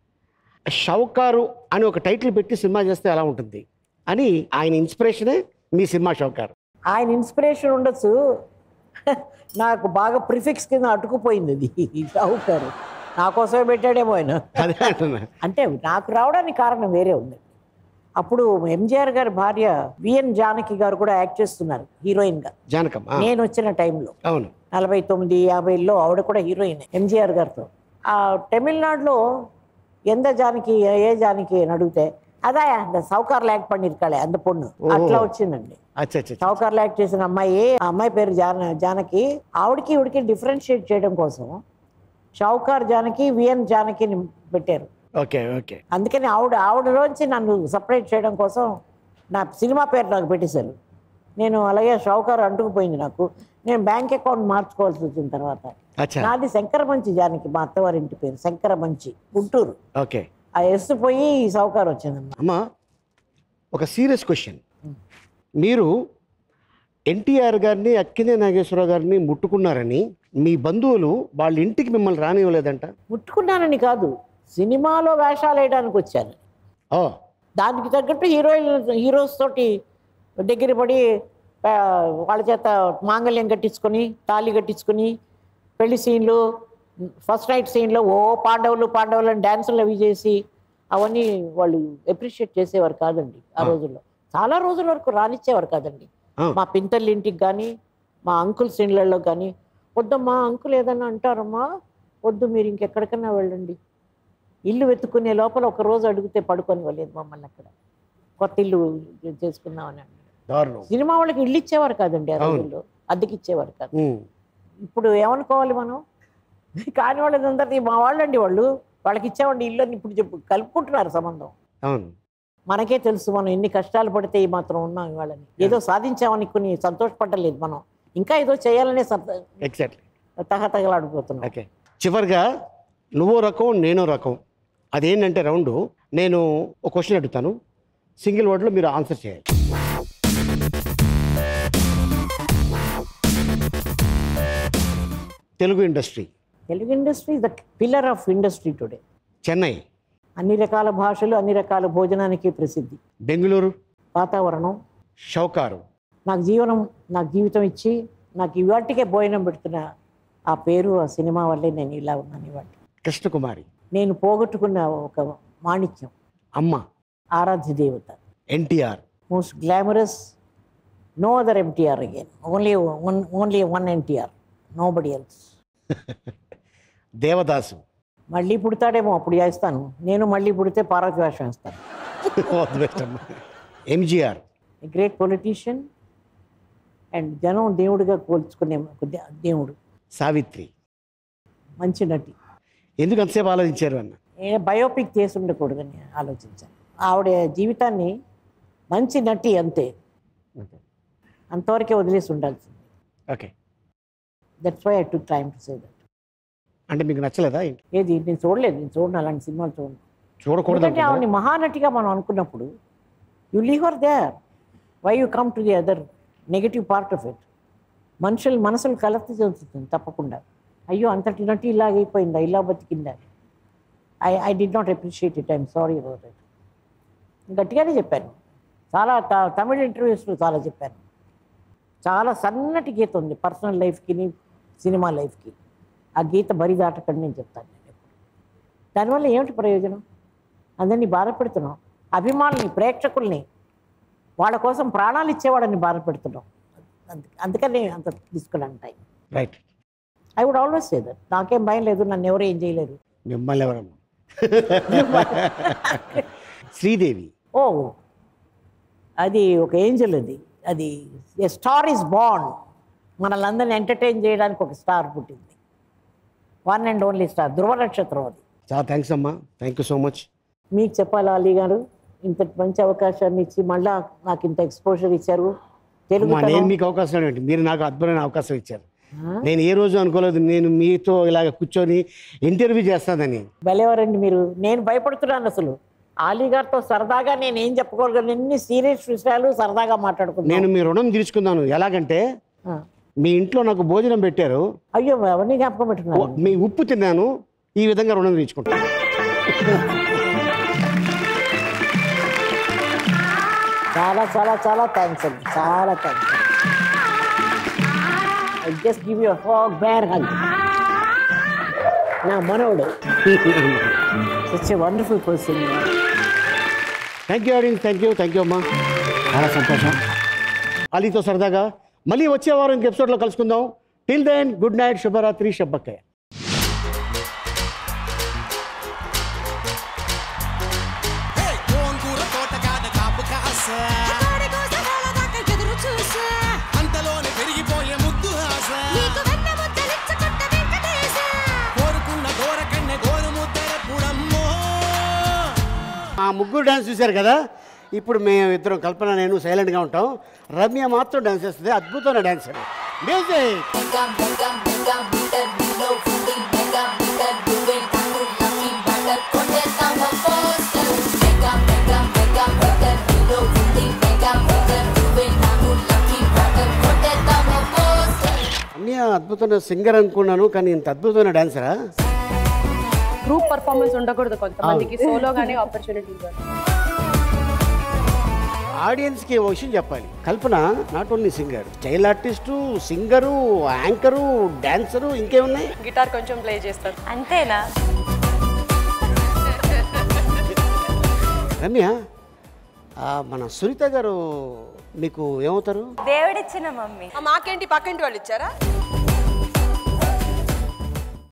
షౌకారు అని ఒక టైటిల్ పెట్టి సినిమా చేస్తే ఎలా ఉంటుంది అని ఆయన ఇన్స్పిరేషనే మీ సినిమా షౌకారు ఆయన ఇన్స్పిరేషన్ ఉండొచ్చు నాకు బాగా ప్రిఫిక్స్ కింద అటుకుపోయింది అది షావుకారు నా కోసమే పెట్టాడేమో ఆయన అదే అంటున్నా అంటే నాకు రావడానికి కారణం వేరే ఉంది అప్పుడు ఎంజిఆర్ గారి భార్య విఎన్ జానకి గారు కూడా యాక్ట్ చేస్తున్నారు హీరోయిన్ గా జానకం ఆ, నేను వచ్చిన టైంలో అవును నలభై తొమ్మిది యాభైలో ఆవిడ కూడా హీరోయిన్ ఎంజిఆర్ గారితో ఆ తమిళనాడులో ఎంత జానకి ఏ జానకి అని అడిగితే అదా அந்த సౌకార్లు యాక్ట్ பண்ணிருக்காளே அந்த పొన్ను అట్లా వచ్చిందండి అచ్చా అచ్చా సౌకర్లు యాక్ట్ చేసిన అమ్మాయి ఆ అమ్మాయి పేరు జాన జానకి ఆవిడకి ఇవిడికి డిఫరెన్షియేట్ చేయడం కోసం షౌకార్ జానకి విఎన్ జానకిని పెట్టారు ఓకే ఓకే అందుకని ఆవిడ ఆవిడలోంచి నన్ను సపరేట్ చేయడం కోసం నా సినిమా పేరు నాకు పెట్టేశారు నేను అలాగే షౌకార్ అంటుకుపోయింది నాకు నేను బ్యాంక్ అకౌంట్ మార్చుకోవాల్సి వచ్చిన తర్వాత అచ్చా నాది శంకరమంచి జానకి మా అత్తవారి ఇంటి పేరు శంకరమంచి గుంటూరు ఓకే ఆ ఎస్ పోయి ఈ సౌకార్ వచ్చిందమ్మా అమ్మ ఒక సీరియస్ క్వశ్చన్ మీరు ఎన్టీఆర్ గారిని అక్కినే నాగేశ్వరరావు గారిని ముట్టుకున్నారని మీ బంధువులు వాళ్ళ ఇంటికి మిమ్మల్ని రానివ్వలేదంట ముట్టుకున్నానని కాదు సినిమాలో వేషాలు వేయడానికి వచ్చాను ఓ దానికి తగ్గట్టు హీరోయిన్ హీరోస్ తోటి దగ్గర పడి ఆ, వాళ్ళ చేత మాంగళ్యం కట్టించుకొని తాళి కట్టించుకొని పెళ్లి సీన్లు ఫస్ట్ నైట్ సీన్లో ఓ పాండవులు పాండవులు అని డ్యాన్సులు అవి చేసి అవన్నీ వాళ్ళు అప్రిషియేట్ చేసేవారు కాదండి ఆ రోజుల్లో చాలా రోజుల వరకు రానిచ్చేవారు కాదండి ఆ. మా పింతల్ ఇంటికి కానీ మా అంకుల్ సీన్లలో కానీ వద్దమ్మా అంకుల్ ఏదన్నా అంటారమ్మా వద్దు మీరు ఇంకెక్కడికన్నా వెళ్ళండి ఇల్లు వెతుక్కునే లోపల ఒక రోజు అడిగితే పడుకొని వెళ్ళేది మమ్మల్ని అక్కడ కొత్త ఇల్లు చేసుకుందామని అన్నారు. దారుణం సినిమా వాళ్ళకి ఇల్లు ఇచ్చేవారు కాదండి ఆ అవును. రోజుల్లో అద్దెకి ఇచ్చేవారు కాదు ఉమ్. ఇప్పుడు ఏమనుకోవాలి మనం కాని వాళ్ళందరినీ మా వాళ్ళండి వాళ్ళు వాళ్ళకి ఇచ్చేవాడి ఇల్లు అని ఇప్పుడు చెప్పు కలుపుకుంటున్నారు సంబంధం అవును మనకే తెలుసు మనం ఎన్ని కష్టాలు పడితే ఈ మాత్రం ఉన్నాం ఇవాళని ఏదో సాధించామని కొన్ని సంతోషపడలేదు మనం ఇంకా ఏదో చేయాలనే సత- ఎగ్జాక్ట్లీ తహతగలాడిపోతున్నాం ఓకే చివరిగా నువ్వో రకం నేనో రకం అదేంటంటే రౌండ్ నేను ఒక క్వశ్చన్ అడుగుతాను సింగిల్ వర్డ్లో మీరు ఆన్సర్ చేయాలి Telugu industry Telugu industry the pillar of industry today Chennai అన్ని రకాల భాషలు అన్ని రకాల భోజనానికి ప్రసిద్ధి బెంగళూరు వాతావరణం షౌకారు నాకు జీవనం నాకు జీవితం ఇచ్చి నాకు ఇవాటికే భోజనం పెడుతున్న ఆ పేరు ఆ సినిమా వల్లే నేను ఇలా ఉన్నాను ఇవాటి కృష్ణకుమారి నేను పోగొట్టుకున్న ఒక మాణిక్యం అమ్మ ఆరాధ్య దేవత NTR most glamorous no other NTR again only one only one NTR nobody else Devadasu మళ్ళీ పుడతాడేమో అప్పుడు చేస్తాను నేను మళ్ళీ పుడితే పార్వతి వేషం వేస్తాను ఎంజిఆర్ గ్రేట్ పొలిటీషియన్ అండ్ జనం దేవుడిగా కోల్చుకునే ఒక దే- దేవుడు సావిత్రి మంచి నటి ఎందుకు అంతసేపు ఆలోచించారు అన్న నేను బయోపిక్ చేసి ఉండకూడదని ఆలోచించాను ఆవిడ జీవితాన్ని మంచి నటి అంతే అంతవరకే వదిలేసి ఉండాల్సింది okay that's why I to time to say that అంటే మీకు నచ్చలేదా ఏంటి ఏది నేను చూడలేదు నేను చూడను అలాంటి సినిమాలు చూడను చూడకూడదు ఎందుకంటే ఆవిడని మహానటిగా మనం అనుకున్నప్పుడు you leave her there why you come to the other negative part of it మనుషులు మనసులు కలర్తి చెందుతుంది తప్పకుండా అయ్యో అంతటి నటి ఇలాగైపోయిందా ఇలా బతికిందా I I did not appreciate it I'm sorry about it గట్టిగానే చెప్పాను చాలా త- తమిళ ఇంటర్వ్యూస్లో చాలా చెప్పాను చాలా సన్నటి గీత ఉంది పర్సనల్ లైఫ్కి సినిమా లైఫ్కి ఆ గీత బరి దాటకండి నేను చెప్తాను నేను ఎప్పుడు. దానివల్ల ఏమిటి ప్రయోజనం అందరినీ బాధపెడుతున్నాం అభిమానుల్ని ప్రేక్షకుల్ని వాళ్ళ కోసం ప్రాణాలు ఇచ్చేవాడని బాధపెడుతున్నాం అందు- అందుకని అంత తీసుకున్నాను time right I would always say that నాకేం భయం లేదు నన్ను ఎవరు ఏం చేయలేరు మిమ్మల్ని ఎవరమ్మా శ్రీదేవి ఓ అది ఒక ఏంజల్ అది అది ఏ స్టార్ ఇస్ బాండ్ మనల్ని అందరిని ఎంటర్టైన్ చేయడానికి ఒక స్టార్ పుట్టింది వన్ అండ్ ఓన్లీ స్టార్ ధ్రువ నక్షత్రం అది చాలా థ్యాంక్స్ అమ్మా థ్యాంక్ యూ సో మచ్ మీకు చెప్పాలా అలీ గారు ఇంత మంచి అవకాశాన్ని ఇచ్చి మళ్ళా నాకు ఇంత ఎక్స్పోజర్ ఇచ్చారు తెలుగు అమ్మా, నేను మీకు అవకాశం ఏంటి మీరు నాకు అద్భుతమైన అవకాశం ఇచ్చారు నేను ఏ రోజు అనుకోలేదు నేను మీతో ఇలాగ కూర్చొని ఇంటర్వ్యూ చేస్తానని భలేవారండి మీరు నేను భయపడుతున్నాను అసలు ఆలీ గారితో సరదాగా నేను ఏం చెప్పుకోగలను ఎన్ని సీరియస్ విషయాలు సరదాగా మాట్లాడుకున్నాను నేను మీ రుణం తీర్చుకున్నాను ఎలాగంటే మీ ఇంట్లో నాకు భోజనం పెట్టారు అయ్యో అవన్నీ జ్ఞాపకం పెట్టుకున్నాను మీ ఉప్పు తిన్నాను ఈ విధంగా రుణం తీర్చుకుంటాను చాలా చాలా చాలా థ్యాంక్స్ అండి చాలా thanks I just give you hug bear hug నా మనవడు such a wonderful person thank you audience thank you thank you అమ్మా చాలా సంతోషం అలీతో సరదాగా మళ్ళీ వచ్చే వారం ఇంక ఎపిసోడ్లో కలుసుకుందాం టిల్ దెన్ గుడ్ నైట్ శుభరాత్రి శుభక్కయ్య గోంగూర తోటకాడ కాపు కాస అంతలోనే పెరిగిపోయే ముద్దు ఆశ కోరుకున్న గోరకన్నె గోరు ముద్దర పుడమ్మో ఆ ముగ్గురు డాన్స్ చూశారు కదా ఇప్పుడు మేము ఇద్దరం కల్పన నేను సైలెంట్గా ఉంటాం రమ్య మాత్రం డాన్స్ చేస్తుంది అద్భుతమైన డాన్స్ అండి మ్యూజిక్ రమ్య అద్భుతమైన సింగర్ అనుకున్నాను కానీ ఇంత అద్భుతమైన డాన్సరా గ్రూప్ పర్ఫార్మెన్స్ ఉండకూడదు కొంతమందికి అవును. సోలోగానే ఆపర్చునిటీ ఇవ్వాలి ఆడియన్స్కి ఓ విషయం చెప్పాలి Kalpana not only singer child artist singer anchor dancer ఇంకేమున్నాయి గిటార్ కొంచెం ప్లే చేస్తారు అంతేనా రమ్య ఆ, మన సునీత గారు మీకు ఏమవుతారు దేవుడిచ్చిన మమ్మీ మాకేంటి పక్కింటి వాళ్ళు ఇచ్చారా